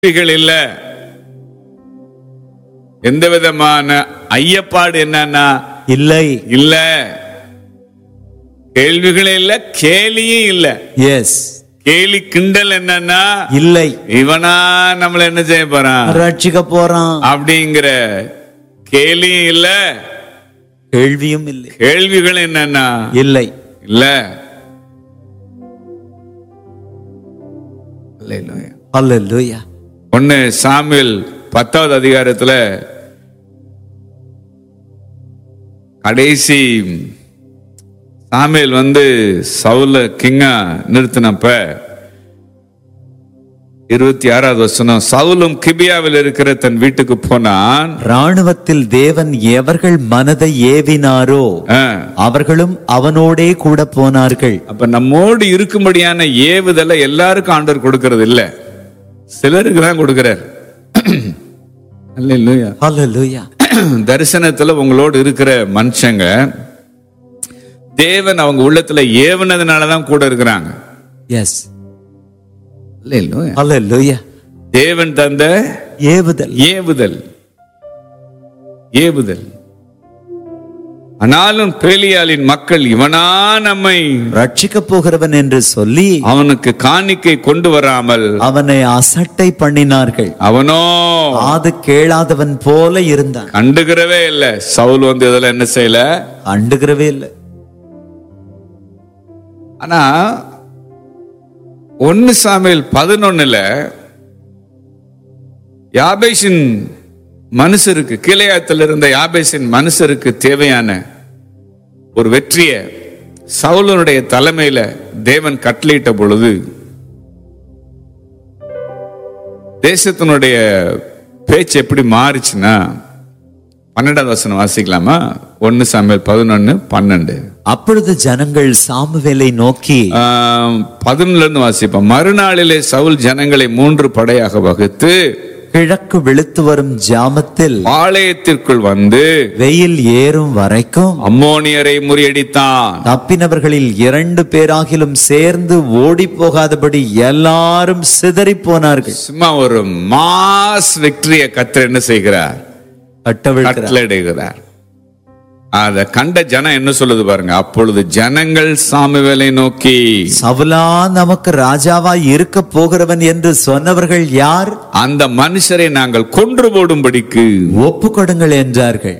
கேள்விகள் இல்ல எந்த விதமான ஐயப்பாடு என்னன்னா இல்லை இல்ல கேள்விகள் இல்ல கேலியும் இல்ல எஸ் கேலி கிண்டல் என்னன்னா இல்லை இவனா நம்மள என்ன செய்ய போறான் ரட்சிக்க போறான் அப்படிங்கிற கேலியும் இல்ல கேள்வியும் இல்லை கேள்விகள் என்னன்னா இல்லை இல்ல அல்லேலூயா. அல்லேலூயா ஒன்னு சாமுவேல் பத்தாவது அதிகாரத்துல கடைசி சாமுவேல் வந்து சவுல கிங்கா நிறுத்தினப்ப இருபத்தி ஆறாவது வசனம் சவுலும் கிபியாவில் இருக்கிற தன் வீட்டுக்கு போனான் ராணுவத்தில் தேவன் எவர்கள் மனதை ஏவினாரோ ஆ, அவர்களும் அவனோடே கூட போனார்கள் அப்ப நம்மோடு இருக்கும்படியான ஏவுதலை எல்லாருக்கும் ஆண்டவர் கொடுக்கறது இல்ல சிலருக்கு தான் கொடுக்கிறார் அல்லேலூயா அல்லேலூயா தரிசனத்துல உங்களோடு இருக்கிற மனுஷங்க தேவன் அவங்க உள்ளத்துல ஏவுனதுனால தான் கூட இருக்கிறாங்க எஸ் அல்லேலூயா. அல்லேலூயா தேவன் தந்த ஏவுதல் ஏவுதல் ஏவுதல் ஆனாலும் பேலியாளின் மக்கள் இவனா நம்மை ரட்சிக்க போகிறவன் என்று சொல்லி அவனுக்கு காணிக்கை கொண்டு வராமல் அவனை அசட்டை பண்ணினார்கள் அவனோ காது கேளாதவன் போல இருந்தான் கண்டுக்கிறவே இல்ல சவுல் வந்து இதுல என்ன செய்யல அண்டுகிறவே இல்லை ஆனா ஒன்னு சாமியல் பதினொன்னுல யாபேஷின் மனுஷருக்கு கீழையாத்தில் இருந்த யாபேஷின் மனுஷருக்கு தேவையான ஒரு வெற்றியை சவுலனுடைய தலைமையில தேவன் கட்டளையிட்ட பொழுது தேசத்தினுடைய பேச்சு எப்படி மாறுச்சுன்னா பன்னெண்டாவது வசனம் வாசிக்கலாமா ஒன்னு சாமியல் பதினொன்னு பன்னெண்டு அப்பொழுது ஜனங்கள் சாமுவேலை நோக்கி பதினொன்னுல இருந்து வாசிப்போம் மறுநாளிலே சவுல் ஜனங்களை மூன்று படையாக வகுத்து கிழக்கு வெளுத்து வரும் ஜாமத்தில் பாளையத்திற்குள் வந்து வெயில் ஏறும் வரைக்கும் அம்மோனியரை முறியடித்தான் தப்பினவர்களில் இரண்டு பேராகிலும் சேர்ந்து ஓடி போகாதபடி எல்லாரும் சிதறி போனார்கள் சும்மா ஒரு மாஸ் விக்டரிய கத்தர் என்ன செய்கிறார் கட்டவிழ்கிறார் கட்டளையிடுகிறார் அத கண்ட ஜனம் என்ன சொல்லுது பாருங்க அப்பொழுது ஜனங்கள் சாமுவேலை நோக்கி சவுலா நமக்கு ராஜாவா இருக்க போகிறவன் என்று சொன்னவர்கள் யார் அந்த மனுஷரை நாங்கள் கொன்று போடும்படிக்கு ஒப்பு கொடுங்கள் என்றார்கள்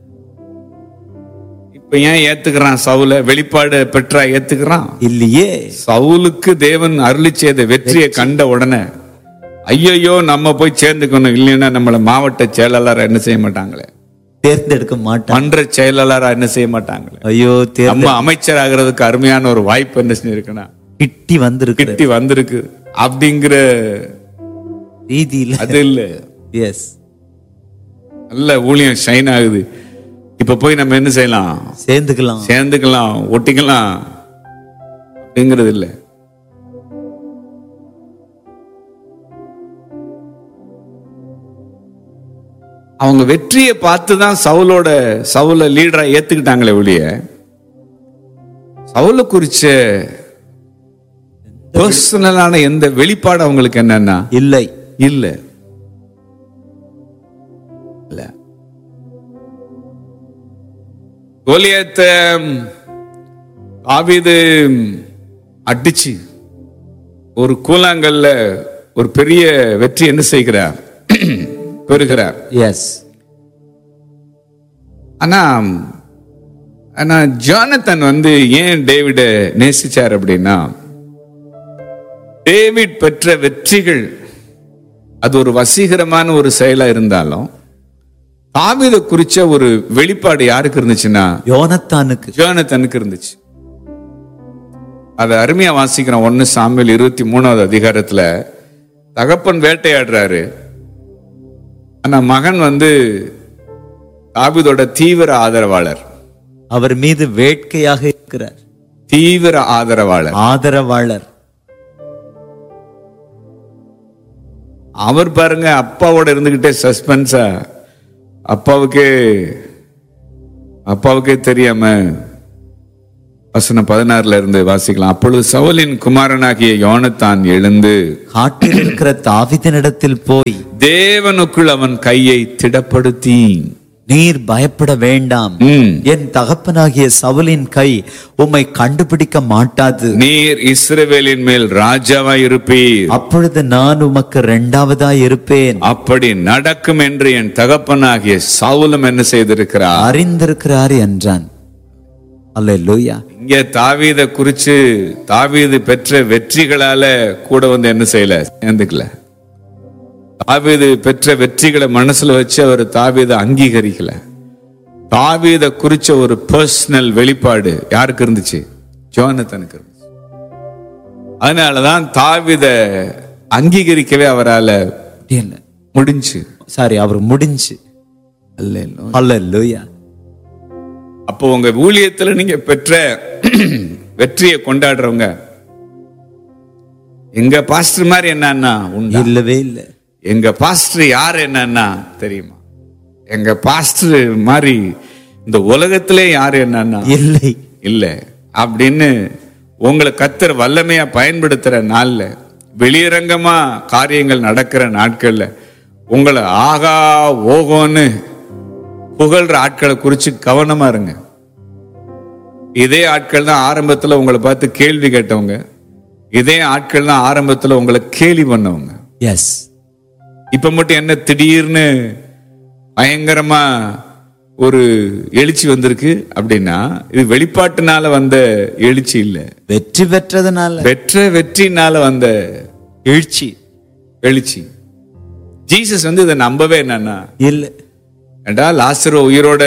இப்ப ஏன் ஏத்துக்கிறான் சவுல வெளிப்பாடு பெற்றா ஏத்துக்கிறான் இல்லையே சவுலுக்கு தேவன் அருளி செய்த வெற்றியை கண்ட உடனே ஐயையோ நம்ம போய் சேர்ந்துக்கணும் இல்லைன்னா நம்மள மாவட்ட செயலாளர் என்ன செய்ய மாட்டாங்களே தேர்ந்தெடுக்க மாட்டான் மன்ற செயலாளரா என்ன செய்ய மாட்டாங்களே ஐயோ தேர்ந்த நம்ம அமைச்சர் ஆகிறதுக்கு அருமையான ஒரு வாய்ப்பு என்ன செஞ்சிருக்குன்னா கிட்டி வந்திருக்கு கிட்டி வந்திருக்கு அப்படிங்கிற ரீதியில அது இல்ல எஸ் நல்ல ஊழியம் ஷைன் ஆகுது இப்ப போய் நம்ம என்ன செய்யலாம் சேர்ந்துக்கலாம் சேர்ந்துக்கலாம் ஒட்டிக்கலாம் அப்படிங்கிறது இல்ல அவங்க வெற்றியை பார்த்து தான் சவுலோட சவுல லீடரா ஏத்துக்கிட்டாங்களே ஒழிய சவுல குறிச்ச பர்சனலான எந்த வெளிப்பாடு அவங்களுக்கு என்னன்னா இல்லை இல்ல இல்ல கோலியத்த ஆவிது அடிச்சு ஒரு கூழாங்கல்ல ஒரு பெரிய வெற்றி என்ன செய்கிறார் பெறுகிறார் எஸ் ஆனா ஆனா ஜானத்தன் வந்து ஏன் டேவிட நேசிச்சார் அப்படின்னா டேவிட் பெற்ற வெற்றிகள் அது ஒரு வசீகரமான ஒரு செயலா இருந்தாலும் தாவீதை குறிச்ச ஒரு வெளிப்பாடு யாருக்கு இருந்துச்சுன்னா யோனத்தானுக்கு ஜோனத்தனுக்கு இருந்துச்சு அதை அருமையா வாசிக்கிறோம் ஒன்னு சாமியல் இருபத்தி மூணாவது அதிகாரத்துல தகப்பன் வேட்டையாடுறாரு ஆனா மகன் வந்து தாவீதோட தீவிர ஆதரவாளர் அவர் மீது வேட்கையாக இருக்கிறார் தீவிர ஆதரவாளர் ஆதரவாளர் அவர் பாருங்க அப்பாவோட இருந்துகிட்டே சஸ்பென்ஸா அப்பாவுக்கே அப்பாவுக்கே தெரியாம வசனம் பதினாறுல இருந்து வாசிக்கலாம் அப்பொழுது சவுலின் குமாரனாகிய யோனத்தான் எழுந்து காட்டில் இருக்கிற தாவிதனிடத்தில் போய் தேவனுக்குள் அவன் கையை திடப்படுத்தி நீர் பயப்பட வேண்டாம் ம், என் தகப்பனாகிய சவுலின் கை உம்மை கண்டுபிடிக்க மாட்டாது நீர் இஸ்ரவேலின் மேல் ராஜாவாய் இருப்பீர் அப்பொழுது நான் உமக்கு இரண்டாவதாய் இருப்பேன் அப்படி நடக்கும் என்று என் தகப்பனாகிய சவுலும் என்ன செய்திருக்கிறார் அறிந்திருக்கிறார் என்றான் அல்லேலூயா இங்க தாவீத குறிச்சு தாவீது பெற்ற வெற்றிகளால கூட வந்து என்ன செய்யல சேர்ந்துக்கல தாவீது பெற்ற வெற்றிகளை மனசுல வச்சு அவர் தாவீத அங்கீகரிக்கல தாவீத குறிச்ச ஒரு பர்சனல் வெளிப்பாடு யாருக்கு இருந்துச்சு ஜோனத்தனுக்கு இருந்துச்சு அதனாலதான் தாவீத அங்கீகரிக்கவே அவரால முடியல முடிஞ்சு சாரி அவர் முடிஞ்சு அல்ல அல்லேலூயா அப்போ உங்க ஊழியத்துல நீங்க பெற்ற வெற்றியை கொண்டாடுறவங்க எங்க பாஸ்டர் மாதிரி என்னன்னா உண்டா இல்லவே இல்ல எங்க பாஸ்டர் யார் என்னன்னா தெரியுமா எங்க பாஸ்டர் மாதிரி இந்த உலகத்திலே யார் என்னன்னா இல்லை இல்ல அப்படின்னு உங்களை கத்தர் வல்லமையா பயன்படுத்துற நாள்ல வெளியரங்கமா காரியங்கள் நடக்கிற நாட்கள்ல உங்களை ஆகா ஓகோன்னு புகழ்ற ஆட்களை குறிச்சு கவனமா இருங்க இதே ஆட்கள் தான் ஆரம்பத்துல உங்களை பார்த்து கேள்வி கேட்டவங்க இதே ஆட்கள் தான் ஆரம்பத்துல உங்களை கேலி பண்ணவங்க எஸ் இப்ப மட்டும் என்ன திடீர்னு பயங்கரமா ஒரு எழுச்சி வந்திருக்கு அப்படின்னா இது வெளிப்பாட்டுனால வந்த எழுச்சி இல்ல வெற்றி பெற்றதுனால பெற்ற வெற்றினால வந்த எழுச்சி எழுச்சி ஜீசஸ் வந்து இதை நம்பவே என்னன்னா இல்ல ஏண்டா லாசரோ உயிரோட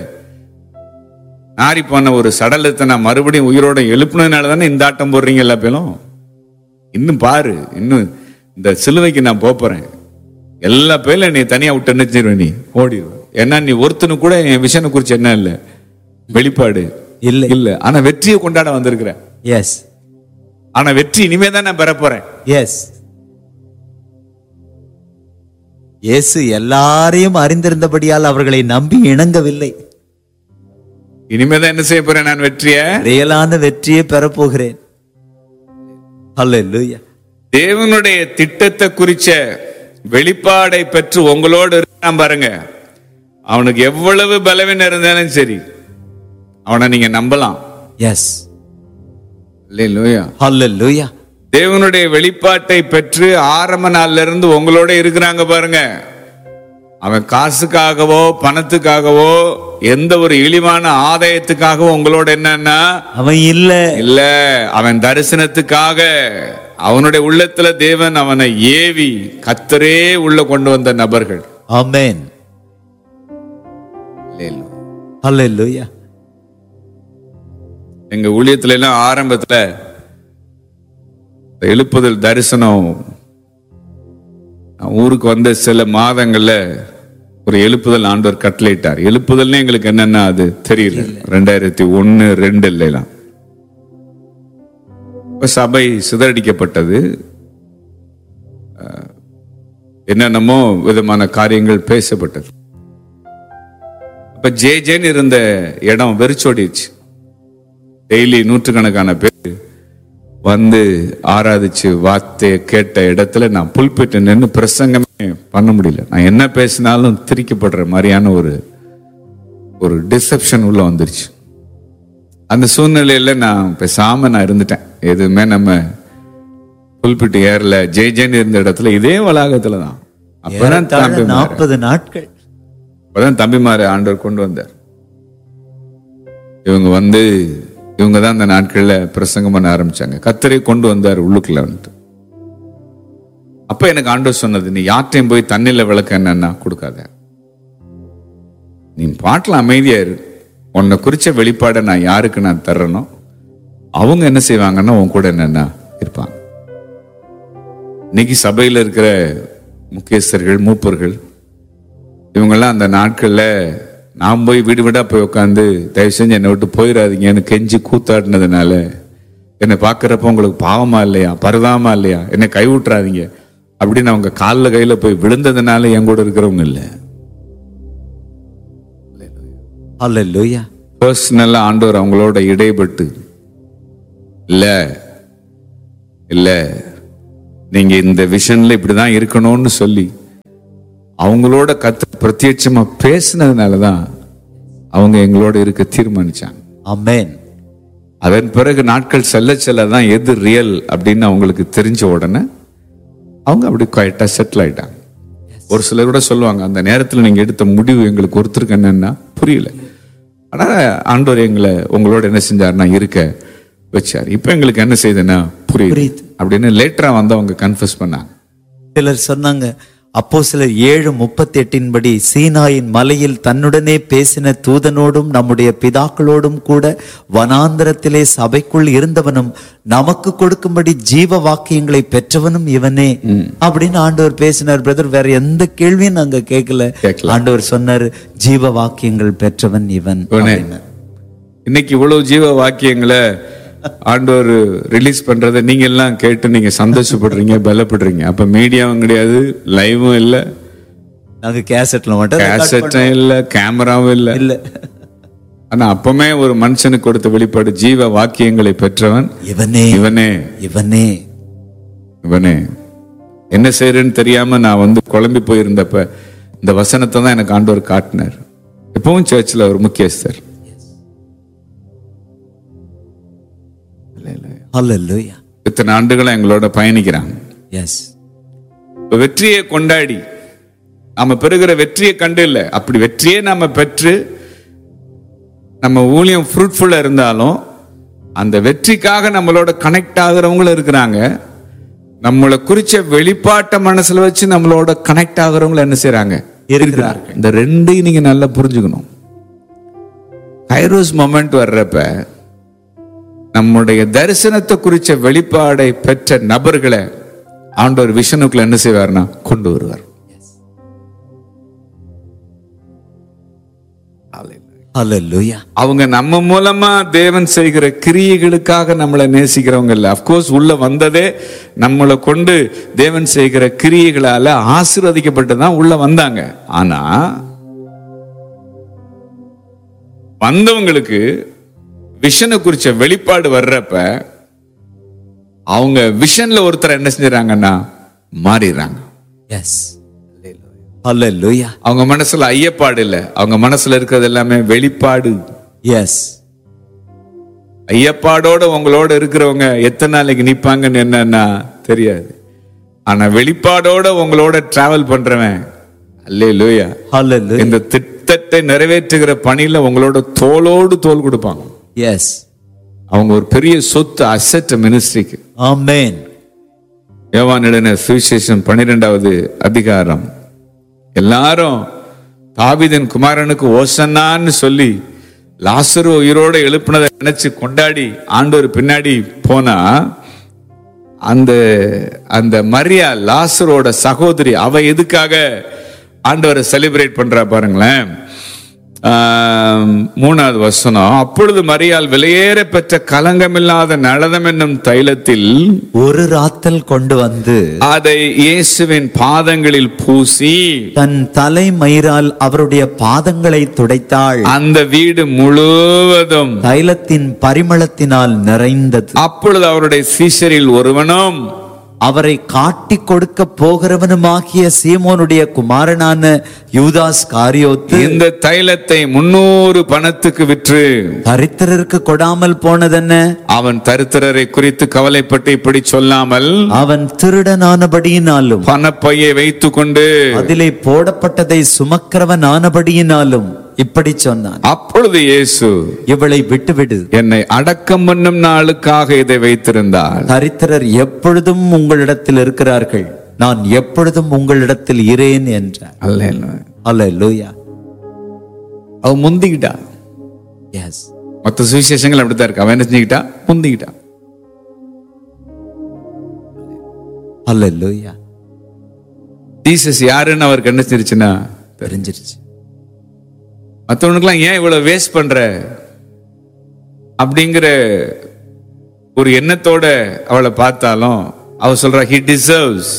நாரி போன ஒரு சடலத்தை நான் மறுபடியும் உயிரோட எழுப்புனதுனால தானே இந்த ஆட்டம் போடுறீங்க எல்லா பேரும் இன்னும் பாரு இன்னும் இந்த சிலுவைக்கு நான் போப் போறேன் எல்லா பேர்ல நீ தனியா விட்டு நினைச்சிருவ நீ ஓடிடுவ ஏன்னா நீ ஒருத்தனு கூட என் விஷனை குறிச்சு என்ன இல்ல வெளிப்பாடு இல்லை இல்ல ஆனா வெற்றியை கொண்டாட வந்திருக்கிற எஸ் ஆனா வெற்றி இனிமே தான் நான் பெற போறேன் எஸ் இயேசு எல்லாரையும் அறிந்திருந்தபடியால் அவர்களை நம்பி இணங்கவில்லை இனிமே தான் என்ன செய்ய போறேன் நான் வெற்றிய ரியலான வெற்றியை பெறப்போகிறேன் அல்லேலூயா தேவனுடைய திட்டத்தை குறிச்ச வெளிப்பாடை பெற்று உங்களோடு இருக்கான் பாருங்க அவனுக்கு எவ்வளவு பலவீனம் இருந்தாலும் சரி அவனை நீங்க நம்பலாம் எஸ் இல்லையா அல்லேலூயா தேவனுடைய வெளிப்பாட்டை பெற்று ஆரம்ப நாள்ல இருந்து உங்களோட இருக்கிறாங்க பாருங்க அவன் காசுக்காகவோ பணத்துக்காகவோ எந்த ஒரு இழிவான ஆதாயத்துக்காகவோ உங்களோட என்னன்னா அவன் இல்ல இல்ல அவன் தரிசனத்துக்காக அவனுடைய உள்ளத்துல தேவன் அவனை ஏவி கத்தரே உள்ள கொண்டு வந்த நபர்கள் ஆமென் அல்லேலூயா எங்க ஊழியத்துல எல்லாம் ஆரம்பத்துல இந்த எழுப்புதல் தரிசனம் நான் ஊருக்கு வந்த சில மாதங்கள்ல ஒரு எழுப்புதல் ஆண்டவர் கட்டளையிட்டார் எழுப்புதல்னு எங்களுக்கு என்னன்னா அது தெரியல ரெண்டாயிரத்தி ஒன்னு ரெண்டு இல்லைலாம் இப்ப சபை சிதறடிக்கப்பட்டது அஹ், என்னென்னமோ விதமான காரியங்கள் பேசப்பட்டது அப்ப ஜே ஜேன்னு இருந்த இடம் வெறிச்சோடிச்சு டெய்லி நூற்றுக்கணக்கான பேர் வந்து ஆராதிச்சு வார்த்தையை கேட்ட இடத்துல நான் புல்பிட்டு நின்று பிரசங்கமே பண்ண முடியல நான் என்ன பேசினாலும் திரிக்கப்படுற மாதிரியான ஒரு ஒரு டிசப்ஷன் உள்ள வந்துருச்சு அந்த சூழ்நிலையில நான் பேசாம நான் இருந்துட்டேன் எதுவுமே நம்ம புல்பிட்டு ஏறல ஜெய் ஜெயின் இருந்த இடத்துல இதே வளாகத்துல தான் அப்பதான் தம்பி நாற்பது நாட்கள் அப்பதான் தம்பிமாரை ஆண்டவர் கொண்டு வந்தார் இவங்க வந்து இவங்க தான் அந்த நாட்கள்ல பிரசங்கம் பண்ண ஆரம்பிச்சாங்க கத்தரை கொண்டு வந்தார் உள்ளுக்குள்ள வந்துட்டு அப்ப எனக்கு ஆண்டவர் சொன்னது நீ யார்ட்டையும் போய் தண்ணில விளக்க என்னன்னா கொடுக்காத நீ பாட்டுல அமைதியா இரு உன்னை குறிச்ச வெளிப்பாடை நான் யாருக்கு நான் தர்றனோ அவங்க என்ன செய்வாங்கன்னா உன் கூட என்னன்னா இருப்பாங்க இன்னைக்கு சபையில இருக்கிற முக்கியஸ்தர்கள் மூப்பர்கள் இவங்கெல்லாம் அந்த நாட்கள்ல நான் போய் வீடு வீடா போய் உட்காந்து தயவு செஞ்சு என்னை விட்டு போயிடாதீங்கன்னு கெஞ்சி கூத்தாடினதுனால என்னை பார்க்கறப்ப உங்களுக்கு பாவமா இல்லையா பரதாமா இல்லையா என்னை கைவிட்டுறாதீங்க அப்படின்னு அவங்க காலில் கையில போய் விழுந்ததுனால என் கூட இருக்கிறவங்க இல்லை அல்லேலூயா பர்சனலா ஆண்டவர் அவங்களோட இடைப்பட்டு இல்ல இல்ல நீங்க இந்த விஷன்ல இப்படிதான் இருக்கணும்னு சொல்லி அவங்களோட கத்து பிரத்யட்சமா பேசினதுனாலதான் அவங்க எங்களோட இருக்க தீர்மானிச்சாங்க ஆமென் அதன் பிறகு நாட்கள் செல்ல செல்ல தான் எது ரியல் அப்படின்னு அவங்களுக்கு தெரிஞ்ச உடனே அவங்க அப்படி குவாய்ட்டா செட்டில் ஆயிட்டாங்க ஒரு சிலர் கூட சொல்லுவாங்க அந்த நேரத்தில் நீங்க எடுத்த முடிவு எங்களுக்கு ஒருத்தருக்கு என்னன்னா புரியல ஆனா ஆண்டவர் எங்களை உங்களோட என்ன செஞ்சாருன்னா இருக்க வச்சார் இப்போ எங்களுக்கு என்ன செய்யுதுன்னா புரியுது புரியுது. அப்படின்னு லேட்டரா வந்து அவங்க கன்ஃபஸ் பண்ணாங்க சிலர் சொன்னாங்க அப்போ சிலர் ஏழு முப்பத்தி எட்டின் படி சீனாயின் மலையில் தன்னுடனே பேசின தூதனோடும் நம்முடைய பிதாக்களோடும் கூட வனாந்தரத்திலே சபைக்குள் இருந்தவனும் நமக்கு கொடுக்கும்படி ஜீவ வாக்கியங்களை பெற்றவனும் இவனே அப்படின்னு ஆண்டவர் பேசினார் பிரதர் வேற எந்த கேள்வியும் நாங்க கேட்கல கேட்கல. ஆண்டவர் சொன்னாரு ஜீவ வாக்கியங்கள் பெற்றவன் இவன் இவனே. அப்படின்னார். இன்னைக்கு இவ்வளவு ஜீவ வாக்கியங்களை ஆண்டவர் ரிலீஸ் பண்றதை நீங்க எல்லாம் கேட்டு நீங்க சந்தோஷப்படுறீங்க பலப்படுறீங்க அப்ப மீடியாவும் கிடையாது லைவும் இல்ல நாங்க கேசட்ல மட்டும் record கேசட்டும் இல்ல கேமராவும் இல்ல இல்ல ஆனா அப்பமே ஒரு மனுஷனுக்கு கொடுத்த வெளிப்பாடு ஜீவ வாக்கியங்களை பெற்றவன் இவனே இவனே இவனே இவனே என்ன செய்யறேன்னு தெரியாம நான் வந்து குழம்பி போயிருந்தப்ப இந்த வசனத்தை தான் எனக்கு ஆண்டவர் காட்டினார் எப்பவும் சர்ச்சில் ஒரு முக்கியஸ்தர் ஹalleluya இத்தனை ஆண்டுகளா எங்களோட பயணிக்கிறாங்க எஸ் இப்ப வெற்றியை கொண்டாடி நாம பெறுகிற வெற்றியை கண்டு இல்ல அப்படி வெற்றியே நாம பெற்று நம்ம ஊழியம் ஃப்ரூட்ஃபுல்லா இருந்தாலும் அந்த வெற்றிக்காக நம்மளோட கனெக்ட் ஆகுறவங்களும் இருக்கிறாங்க நம்மளை குறிச்ச வெளிப்பாட்ட மனசுல வச்சு நம்மளோட கனெக்ட் ஆகுறவங்களும் என்ன செய்றாங்க இருக்கிறார்கள். இந்த ரெண்டையும் நீங்க நல்லா புரிஞ்சுக்கணும் கைரோஸ் மொமெண்ட் வர்றப்ப நம்முடைய தரிசனத்தை குறிச்ச வெளிப்பாடை பெற்ற நபர்களை ஆண்டவர் விஷனுக்குள்ள என்ன செய்வார்னா கொண்டு வருவார் ஹalleluya அவங்க நம்ம மூலமா தேவன் செய்கிற கிரியைகளுக்காக நம்மளை நேசிக்கிறவங்க இல்ல அப்கோர்ஸ் உள்ள வந்ததே நம்மளை கொண்டு தேவன் செய்கிற கிரியைகளால ஆசீர்வதிக்கப்பட்டு தான் உள்ள வந்தாங்க ஆனா வந்தவங்களுக்கு விஷனை குறிச்ச வெளிப்பாடு வர்றப்ப அவங்க விஷன்ல ஒருத்தர் என்ன செஞ்சுறாங்கன்னா மாறிடுறாங்க எஸ் ஹalleluya அவங்க மனசுல ஐயப்பாடு இல்ல அவங்க மனசுல இருக்கிறது எல்லாமே வெளிப்பாடு எஸ் ஐயப்பாடோட உங்களோட இருக்கிறவங்க எத்தனை நாளைக்கு நிப்பாங்கன்னு என்னன்னா தெரியாது ஆனா வெளிப்பாடோட உங்களோட டிராவல் பண்றவன் அல்லே லூயா ஹalleluya இந்த திட்டத்தை நிறைவேற்றுகிற பணியில உங்களோட தோளோடு தோல் கொடுப்பாங்க எஸ் அவங்க ஒரு பெரிய சொத்து அசட் மினிஸ்ட்ரிக்கு ஆமென் யோவான் எழுதின சுவிசேஷம் பன்னிரெண்டாவது அதிகாரம் எல்லாரும் தாவீதின் குமாரனுக்கு ஓசன்னான்னு சொல்லி லாசரு உயிரோட எழுப்பினதை நினைச்சு கொண்டாடி ஆண்டவர் பின்னாடி போனா அந்த அந்த மரியா லாசரோட சகோதரி அவ எதுக்காக ஆண்டவரை செலிப்ரேட் பண்றா பாருங்களேன் ஆம், மூணாவது வசனம் அப்பொழுது மரியாள் விலையேற பெற்ற கலங்கமில்லாத நளதம் என்னும் தைலத்தில் ஒரு ராத்தல் கொண்டு வந்து அதை இயேசுவின் பாதங்களில் பூசி தன் தலை மயிரால் அவருடைய பாதங்களை துடைத்தாள் அந்த வீடு முழுவதும் தைலத்தின் பரிமளத்தினால் நிறைந்தது அப்பொழுது அவருடைய சீஷரில் ஒருவனும் அவரை காட்டி கொடுக்க போகிறவனுமாகிய சீமோனுடைய குமாரனான யூதாஸ் காரியோத்து இந்த தைலத்தை முன்னூறு பணத்துக்கு விற்று தரித்திரருக்கு கொடாமல் போனதென்ன அவன் தரித்திரரை குறித்து கவலைப்பட்டு இப்படி சொல்லாமல் அவன் திருடனானபடியினாலும் பணப்பையை வைத்துக் கொண்டு அதிலே போடப்பட்டதை சுமக்கிறவன் ஆனபடியினாலும் இப்படி சொன்னான் அப்பொழுது இயேசு இவளை விட்டுவிடு என்னை அடக்கம் பண்ணும் நாளுக்காக இதை வைத்திருந்தார் தரித்திரர் எப்பொழுதும் உங்களிடத்தில் இருக்கிறார்கள் நான் எப்பொழுதும் உங்களிடத்தில் இரேன் என்றார் அல்லேலூயா அவ முந்திக்கிட்டா எஸ் மற்ற சுவிசேஷங்கள் அப்படித்தான் இருக்கு அவன் என்ன செஞ்சுக்கிட்டா முந்திக்கிட்டா அல்லேலூயா ஜீசஸ் யாருன்னு அவருக்கு என்ன தெரிஞ்சுன்னா தெரிஞ்சிருச்சு மற்றவனுக்குலாம் ஏன் இவ்வளவு வேஸ்ட் பண்ற அப்படிங்கிற ஒரு எண்ணத்தோட அவளை பார்த்தாலும் அவ சொல்றா ஹி டிசர்வ்ஸ்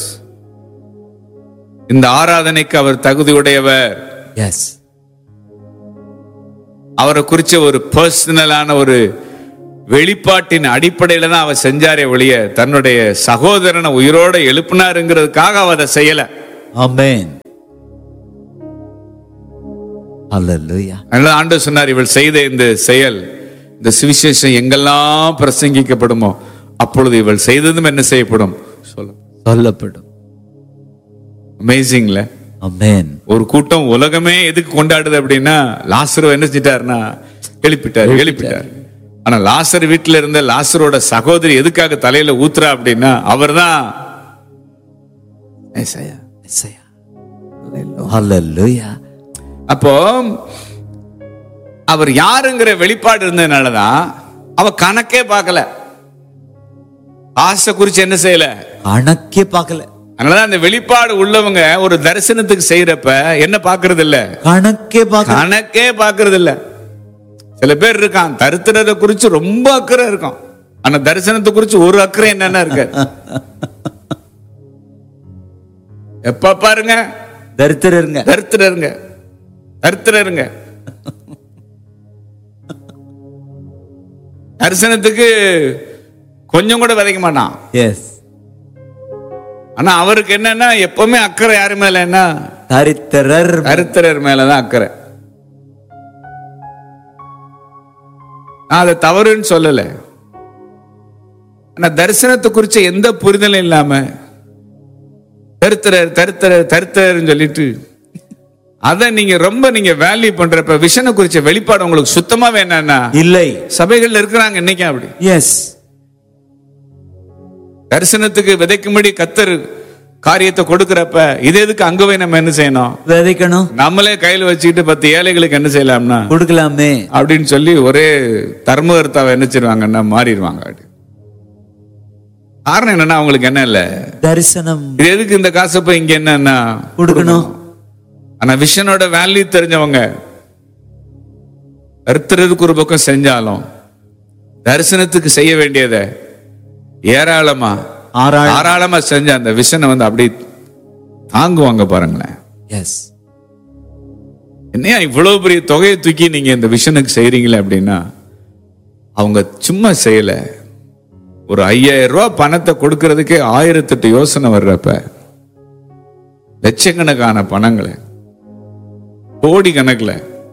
இந்த ஆராதனைக்கு அவர் தகுதியுடையவர் எஸ் அவரை குறிச்ச ஒரு பர்சனலான ஒரு வெளிப்பாட்டின் அடிப்படையில தான் அவர் செஞ்சாரே ஒழிய தன்னுடைய சகோதரனை உயிரோட எழுப்பினாருங்கிறதுக்காக அவர் அதை செய்யல ஆமென் ஹalleluya அதனால ஆண்டவர் சொன்னார் இவள் செய்த இந்த செயல் இந்த சுவிசேஷம் எங்கெல்லாம் பிரசங்கிக்கப்படுமோ அப்பொழுது இவள் செய்ததும் என்ன செய்யப்படும் சொல்ல சொல்லப்படும் அமேசிங்ல ஆமென் ஒரு கூட்டம் உலகமே எதுக்கு கொண்டாடுது அப்படின்னா லாசரு என்ன செஞ்சிட்டாருன்னா எழுப்பிட்டார் எழுப்பிட்டார் ஆனா லாசர் வீட்டுல இருந்த லாசரோட சகோதரி எதுக்காக தலையில ஊத்துறா அப்படின்னா அவர்தான் ஏசாயா. எஸ்ஐயா ஹalleluya அப்போ அவர் யாருங்கிற வெளிப்பாடு இருந்ததுனாலதான் அவ கணக்கே பார்க்கல ஆசை குறிச்சு என்ன செய்யல கணக்கே பார்க்கல அதனால அந்த வெளிப்பாடு உள்ளவங்க ஒரு தரிசனத்துக்கு செய்யறப்ப என்ன பாக்குறது இல்ல கணக்கே பார்க்கல கணக்கே பாக்குறது இல்ல சில பேர் இருக்கான் தரித்திரத்தை குறிச்சு ரொம்ப அக்கறை இருக்கும் ஆனா தரிசனத்தை குறிச்சு ஒரு அக்கறை என்னன்னா இருக்கு எப்ப பாருங்க தரித்திரருங்க தரித்திரருங்க தரித்திரருங்க தரிசனத்துக்கு கொஞ்சம் கூட விதைக்க மாட்டான் எஸ் ஆனா அவருக்கு என்னன்னா எப்பவுமே அக்கறை யாரு மேல என்ன தரித்திரர் கருத்தரர் மேலதான் அக்கறை நான் அதை தவறுன்னு சொல்லல ஆனா தரிசனத்தை குறிச்ச எந்த புரிதலும் இல்லாம தருத்தரர் தருத்தரர் தருத்தரர்னு சொல்லிட்டு அதை நீங்க ரொம்ப நீங்க வேல்யூ பண்றப்ப விஷனை குறிச்ச வெளிப்பாடு உங்களுக்கு சுத்தமா வேணாம்னா இல்லை சபைகள்ல இருக்கிறாங்க இன்னைக்கு அப்படி எஸ் தரிசனத்துக்கு விதைக்கும்படி கத்தர் காரியத்தை கொடுக்கறப்ப இது எதுக்கு அங்க போய் நம்ம என்ன செய்யணும் விதைக்கணும் நம்மளே கையில வச்சுக்கிட்டு பத்து ஏழைகளுக்கு என்ன செய்யலாம்னா கொடுக்கலாமே அப்படின்னு சொல்லி ஒரே தர்மகர்த்தாவை என்ன செய்வாங்கன்னா மாறிடுவாங்க அப்படி காரணம் என்னன்னா அவங்களுக்கு என்ன இல்ல தரிசனம் இது எதுக்கு இந்த காசை போய் இங்க என்னன்னா கொடுக்கணும் ஆனா விஷனோட வேல்யூ தெரிஞ்சவங்க கருத்துறதுக்கு ஒரு பக்கம் செஞ்சாலும் தரிசனத்துக்கு செய்ய வேண்டியதை ஏராளமா ஆறாள் தாராளமா செஞ்ச அந்த விஷனை வந்து அப்படி தாங்குவாங்க பாருங்களேன் எஸ் என்னையா இவ்வளவு பெரிய தொகையை தூக்கி நீங்க இந்த விஷனுக்கு செய்றீங்களே அப்படின்னா அவங்க சும்மா செய்யல ஒரு ஐயாயிரம் ரூபாய் பணத்தை கொடுக்கறதுக்கே ஆயிரத்தெட்டு யோசனை வர்றப்ப லட்சக்கணக்கான பணங்களை கோடி கணக்குல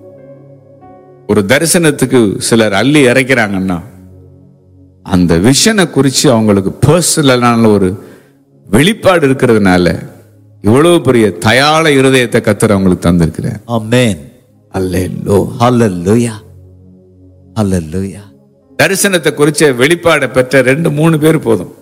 ஒரு தரிசனத்துக்கு சிலர் அள்ளி இறைக்கிறாங்கன்னா அந்த விஷனை குறித்து அவங்களுக்கு பர்சனலான ஒரு வெளிப்பாடு இருக்கிறதுனால இவ்வளவு பெரிய தயாள இருதயத்தை கத்தர் அவங்களுக்கு தந்திருக்கிறார் ஆமென் அல்லேலோ ஹalleluya ஹalleluya தரிசனத்தை குறிச்ச வெளிப்பாடை பெற்ற ரெண்டு மூணு பேர் போதும்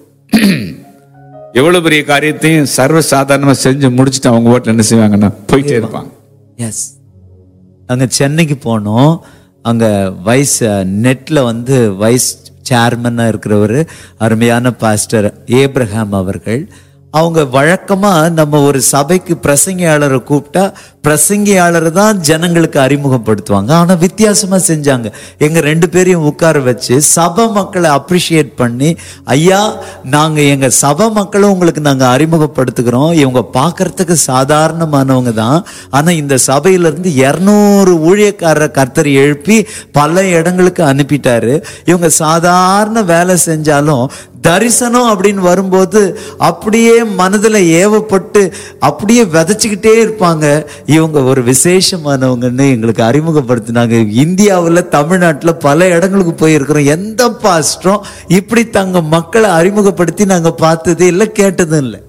எவ்வளவு பெரிய காரியத்தையும் சர்வ சாதாரணமா செஞ்சு முடிச்சுட்டு அவங்க வீட்டுல என்ன செய்வாங்கன்னா போயிட்டே இருப்பாங்க எஸ் அங்க சென்னைக்கு போனோம் அங்க வைஸ் நெட்ல வந்து வைஸ் சேர்மனா இருக்கிறவர் அருமையான பாஸ்டர் ஏப்ரஹாம் அவர்கள் அவங்க வழக்கமா நம்ம ஒரு சபைக்கு பிரசங்கியாளரை கூப்பிட்டா பிரசங்கியாளர் தான் ஜனங்களுக்கு அறிமுகப்படுத்துவாங்க ஆனா வித்தியாசமா செஞ்சாங்க எங்க ரெண்டு பேரையும் உட்கார வச்சு சபை மக்களை அப்ரிஷியேட் பண்ணி ஐயா நாங்க எங்க சபை மக்களை உங்களுக்கு நாங்க அறிமுகப்படுத்துகிறோம் இவங்க பார்க்கறதுக்கு சாதாரணமானவங்க தான் ஆனா இந்த சபையில இருந்து இருநூறு ஊழியக்காரரை கர்த்தர் எழுப்பி பல இடங்களுக்கு அனுப்பிட்டாரு இவங்க சாதாரண வேலை செஞ்சாலும் தரிசனம் அப்படின்னு வரும்போது அப்படியே மனதுல ஏவப்பட்டு அப்படியே விதைச்சுக்கிட்டே இருப்பாங்க இவங்க ஒரு விசேஷமானவங்கன்னு எங்களுக்கு அறிமுகப்படுத்தினாங்க இந்தியாவுல தமிழ்நாட்டுல பல இடங்களுக்கு போயிருக்கிறோம் எந்த பாஸ்டரும் இப்படி தங்க மக்களை அறிமுகப்படுத்தி நாங்க பார்த்தது இல்லை கேட்டதும் இல்லை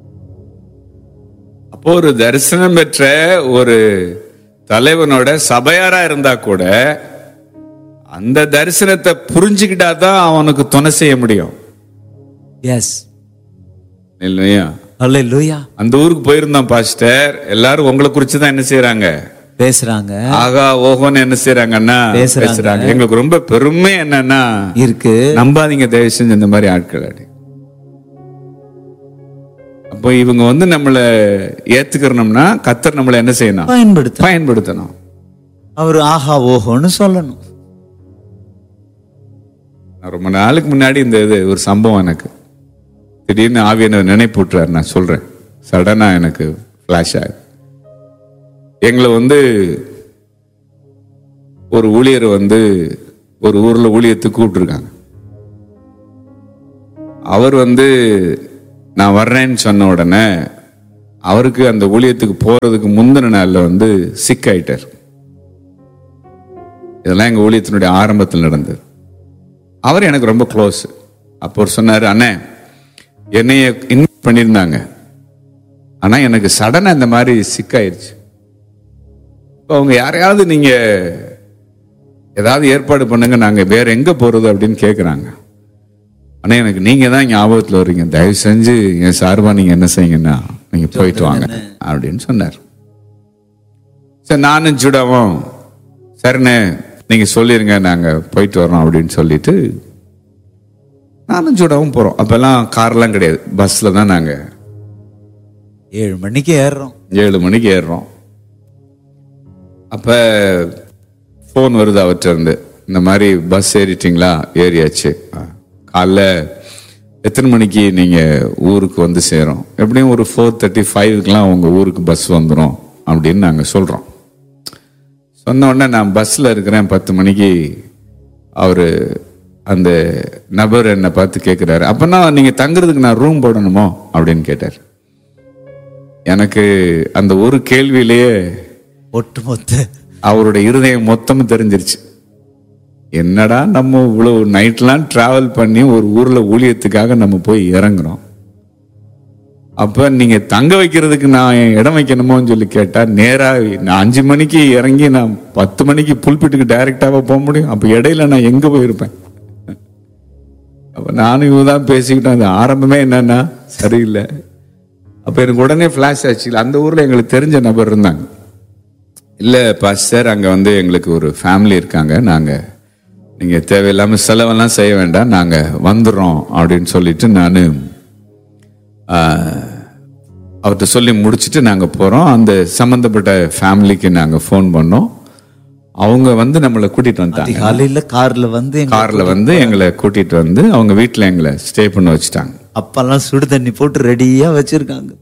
அப்போ ஒரு தரிசனம் பெற்ற ஒரு தலைவனோட சபையாரா இருந்தா கூட அந்த தரிசனத்தை புரிஞ்சுக்கிட்டா தான் அவனுக்கு துணை செய்ய முடியும் எஸ் இல்லையா அல்லேலூயா அந்த ஊருக்கு போயிருந்தோம் பாஸ்டர் எல்லாரும் உங்களை குறிச்சு தான் என்ன செய்யறாங்க பேசுறாங்க ஆகா ஓஹோன்னு என்ன செய்யறாங்கன்னா பேசுறாங்க. பேசுறாங்க எங்களுக்கு ரொம்ப பெருமை என்னன்னா இருக்கு நம்பாதீங்க தயவு செஞ்சு இந்த மாதிரி ஆட்கள் அடி அப்போ இவங்க வந்து நம்மளை ஏத்துக்கிறோம்னா கத்தர் நம்மளை என்ன செய்யணும் பயன்படுத்த பயன்படுத்தணும் அவர் ஆஹா ஓஹோன்னு சொல்லணும் நான் ரொம்ப நாளுக்கு முன்னாடி இந்த இது ஒரு சம்பவம் எனக்கு திடீர்னு ஆவியனர் நினைப்பூட்டுறாரு நான் சொல்றேன் சடனா எனக்கு ஃபிளாஷ் ஆகுது எங்களை வந்து ஒரு ஊழியர் வந்து ஒரு ஊர்ல ஊழியத்துக்கு கூப்பிட்டுருக்காங்க அவர் வந்து நான் வர்றேன்னு சொன்ன உடனே அவருக்கு அந்த ஊழியத்துக்கு போறதுக்கு முந்தின நாள்ல வந்து சிக் ஆயிட்டார் இதெல்லாம் எங்க ஊழியத்தினுடைய ஆரம்பத்தில் நடந்தது அவர் எனக்கு ரொம்ப க்ளோஸ் அப்போ அவர் சொன்னாரு அண்ணே என்னைய இன்வைட் பண்ணியிருந்தாங்க ஆனா எனக்கு சடனா இந்த மாதிரி சிக்காயிருச்சு இப்போ அவங்க யாரையாவது நீங்க ஏதாவது ஏற்பாடு பண்ணுங்க நாங்க வேற எங்க போறது அப்படின்னு கேக்குறாங்க ஆனா எனக்கு நீங்க தான் ஞாபகத்துல வர்றீங்க தயவு செஞ்சு என் சார்பா நீங்க என்ன செய்யுங்கன்னா நீங்க போயிட்டு வாங்க அப்படின்னு சொன்னார் சரி நானும் ஜுடாவும் சரிண்ணே நீங்க சொல்லிருங்க நாங்க போயிட்டு வரோம் அப்படின்னு சொல்லிட்டு நானும் ஜுடாவும் போறோம் அப்பெல்லாம் கார்லாம் கிடையாது பஸ்ல தான் நாங்க ஏழு மணிக்கு ஏறுறோம் ஏழு மணிக்கு ஏறுறோம் அப்ப ஃபோன் வருது அவர்கிட்ட இருந்து இந்த மாதிரி பஸ் ஏறிட்டீங்களா ஏறியாச்சு ஆ. காலைல எத்தனை மணிக்கு நீங்க ஊருக்கு வந்து சேரும் எப்படியும் ஒரு ஃபோர் தேர்ட்டி ஃபைவ்க்குலாம் உங்க ஊருக்கு பஸ் வந்துடும் அப்படின்னு நாங்க சொல்றோம் சொன்ன உடனே நான் பஸ்ல இருக்கிறேன் பத்து மணிக்கு அவரு அந்த நபர் என்னை பார்த்து கேட்குறாரு அப்பனா நீங்க தங்குறதுக்கு நான் ரூம் போடணுமோ அப்படின்னு கேட்டார் எனக்கு அந்த ஒரு கேள்வியிலேயே ஒட்டுமொத்த அவருடைய இருதயம் மொத்தமும் தெரிஞ்சிருச்சு என்னடா நம்ம இவ்வளவு நைட்லாம் டிராவல் பண்ணி ஒரு ஊர்ல ஊழியத்துக்காக நம்ம போய் இறங்குறோம் அப்ப நீங்க தங்க வைக்கிறதுக்கு நான் இடம் வைக்கணுமோன்னு சொல்லி கேட்டா நேரா நான் அஞ்சு மணிக்கு இறங்கி நான் பத்து மணிக்கு புல்பிட்டுக்கு டைரக்டாவா போக முடியும் அப்ப இடையில நான் எங்க போயிருப்பேன் அப்ப நானும் இவங்க தான் பேசிக்கிட்டோம் அது ஆரம்பமே என்னன்னா சரியில்லை அப்ப எனக்கு உடனே ஃபிளாஷ் ஆச்சு இல்ல, அந்த ஊர்ல எங்களுக்கு தெரிஞ்ச நபர் இருந்தாங்க இல்ல பாஸ்டர் அங்க வந்து எங்களுக்கு ஒரு ஃபேமிலி இருக்காங்க நாங்க நீங்க தேவையில்லாம செலவெல்லாம் செய்ய வேண்டாம் நாங்க வந்துடுறோம் அப்படின்னு சொல்லிட்டு நான் அவர்கிட்ட சொல்லி முடிச்சுட்டு நாங்க போறோம் அந்த சம்பந்தப்பட்ட ஃபேமிலிக்கு நாங்க ஃபோன் பண்ணோம் அவங்க வந்து நம்மளை கூட்டிட்டு வந்துட்டாங்க காலையில கார்ல வந்து எங்க- கார்ல வந்து எங்களை கூட்டிட்டு வந்து அவங்க வீட்டுல எங்களை ஸ்டே பண்ண வச்சுட்டாங்க அப்பெல்லாம் சுடு தண்ணி போட்டு ரெடியா வச்சிருக்காங்க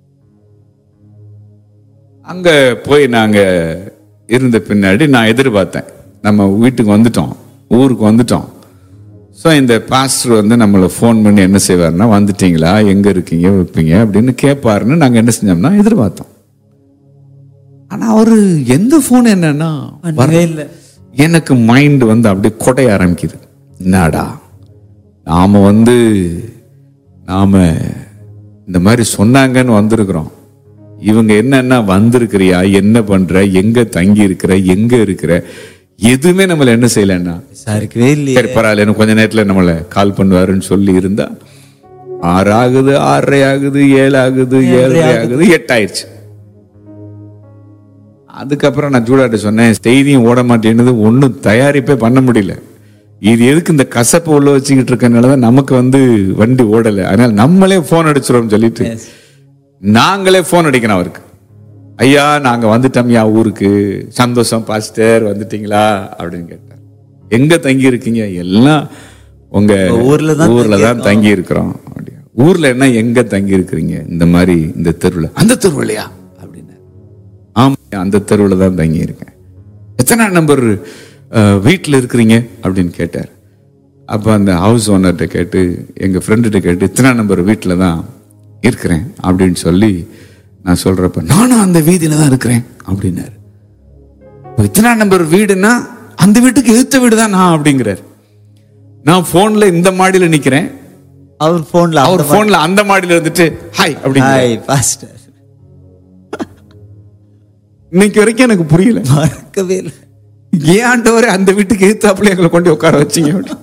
அங்க போய் நாங்க இருந்த பின்னாடி நான் எதிர்பார்த்தேன் நம்ம வீட்டுக்கு வந்துட்டோம் ஊருக்கு வந்துட்டோம் ஸோ இந்த பாஸ்டர் வந்து நம்மளை ஃபோன் பண்ணி என்ன செய்வாருன்னா வந்துட்டீங்களா எங்க இருக்கீங்க வைப்பீங்க அப்படின்னு கேட்பாருன்னு நாங்க என்ன செஞ்சோம்னா எதிர்பார்த்தோம் ஆனா அவரு எந்த ஃபோன் என்னன்னா வரவே இல்லை எனக்கு மைண்ட் வந்து அப்படியே கொடைய ஆரம்பிக்குது என்னடா நாம வந்து நாம இந்த மாதிரி சொன்னாங்கன்னு வந்திருக்கிறோம் இவங்க என்னன்னா வந்திருக்கிறியா என்ன பண்ற எங்க தங்கி இருக்கிற எங்க இருக்கிற எதுவுமே நம்மள என்ன செய்யலன்னா விசாரிக்கவே இல்லையே சரி பரவாயில்ல இன்னும் கொஞ்ச நேரத்துல நம்மள கால் பண்ணுவாருன்னு சொல்லி இருந்தா ஆறு ஆகுது ஆறரை ஆகுது ஏழு ஆகுது ஏழரை ஆகுது எட்டு ஆயிடுச்சு அதுக்கப்புறம் நான் ஜூடாட்ட சொன்னேன் செய்தியும் ஓட மாட்டேன்னுது ஒன்றும் தயாரிப்பே பண்ண முடியல இது எதுக்கு இந்த கசப்பை உள்ள வச்சுக்கிட்டு இருக்கனால தான் நமக்கு வந்து வண்டி ஓடலை அதனால நம்மளே ஃபோன் அடிச்சிரோம் சொல்லிட்டு நாங்களே ஃபோன் அடிக்கணும் அவருக்கு ஐயா நாங்க வந்துட்டோம்யா ஊருக்கு சந்தோஷம் பாஸ்டர் வந்துட்டீங்களா அப்படின்னு கேட்டார் எங்க தங்கி இருக்கீங்க எல்லாம் உங்க ஊர்ல தான் ஊர்ல தான் தங்கி இருக்கிறோம் அப்படியா ஊர்ல என்ன எங்க தங்கி இருக்கிறீங்க இந்த மாதிரி இந்த தெருவுல அந்த தெருவுலையா அப்படின்னு ஆமா அந்த தெருவுல தான் தங்கி இருக்கேன் எத்தனை நம்பர் வீட்டில் இருக்கிறீங்க அப்படின்னு கேட்டார் அப்போ அந்த ஹவுஸ் ஓனர்கிட்ட கேட்டு எங்கள் ஃப்ரெண்டுகிட்ட கேட்டு இத்தனை நம்பர் வீட்டில் தான் இருக்கிறேன் அப்படின்னு சொல்லி நான் சொல்கிறப்ப நானும் அந்த வீதியில தான் இருக்கிறேன் அப்படின்னாரு இப்போ இத்தனை நம்பர் வீடுன்னா அந்த வீட்டுக்கு எதிர்த்த வீடு தான் நான் அப்படிங்கிறார் நான் ஃபோனில் இந்த மாடியில் நிற்கிறேன் அவர் போன்ல அவர் ஃபோனில் அந்த மாடியில் இருந்துட்டு ஹாய் அப்படிங்கிற ஹாய் பாஸ்டர் இன்னைக்கு வரைக்கும் எனக்கு புரியல மறக்கவே இல்லை ஏன் ஆண்டவரே அந்த வீட்டுக்கு எதிர்த்தாப்புல எங்களை கொண்டு உட்கார வச்சீங்க அப்படி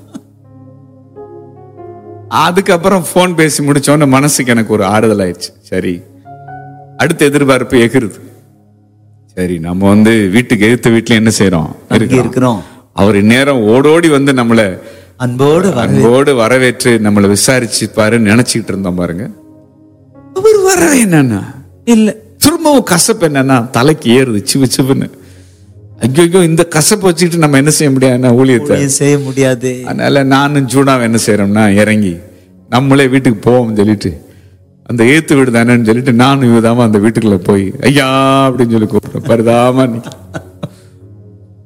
அதுக்கப்புறம் ஃபோன் பேசி முடிச்ச உடனே மனசுக்கு எனக்கு ஒரு ஆறுதல் ஆயிடுச்சு சரி அடுத்த எதிர்பார்ப்பு எகிருது சரி நம்ம வந்து வீட்டுக்கு எதிர்த்த வீட்டுல என்ன செய்யறோம் அங்கே இருக்கிறோம் அவர் நேரம் ஓடோடி வந்து நம்மள அன்போடு வர அன்போடு வரவேற்று நம்மளை விசாரிச்சுப்பாருன்னு நினைச்சுக்கிட்டு இருந்தோம் பாருங்க அவர் வரவே என்னன்னா இல்ல திரும்பவும் கசப்பு என்னன்னா தலைக்கு ஏறுது சிவு சிவுன்னு ஐயோ இந்த கசப்பை வச்சுக்கிட்டு நம்ம என்ன செய்ய முடியாது ஊழியத்தை ஊழியம் செய்ய முடியாது அதனால நானும் ஜூனாவும் என்ன செய்யறோம்னா இறங்கி நம்மளே வீட்டுக்கு போவோம்னு சொல்லிட்டு அந்த ஏத்து வீடு தானேன்னு சொல்லிட்டு நானும் இவதாம அந்த வீட்டுக்குள்ள போய் ஐயா அப்படின்னு சொல்லி கூப்பிடுறேன் பரிதாம நிக்க.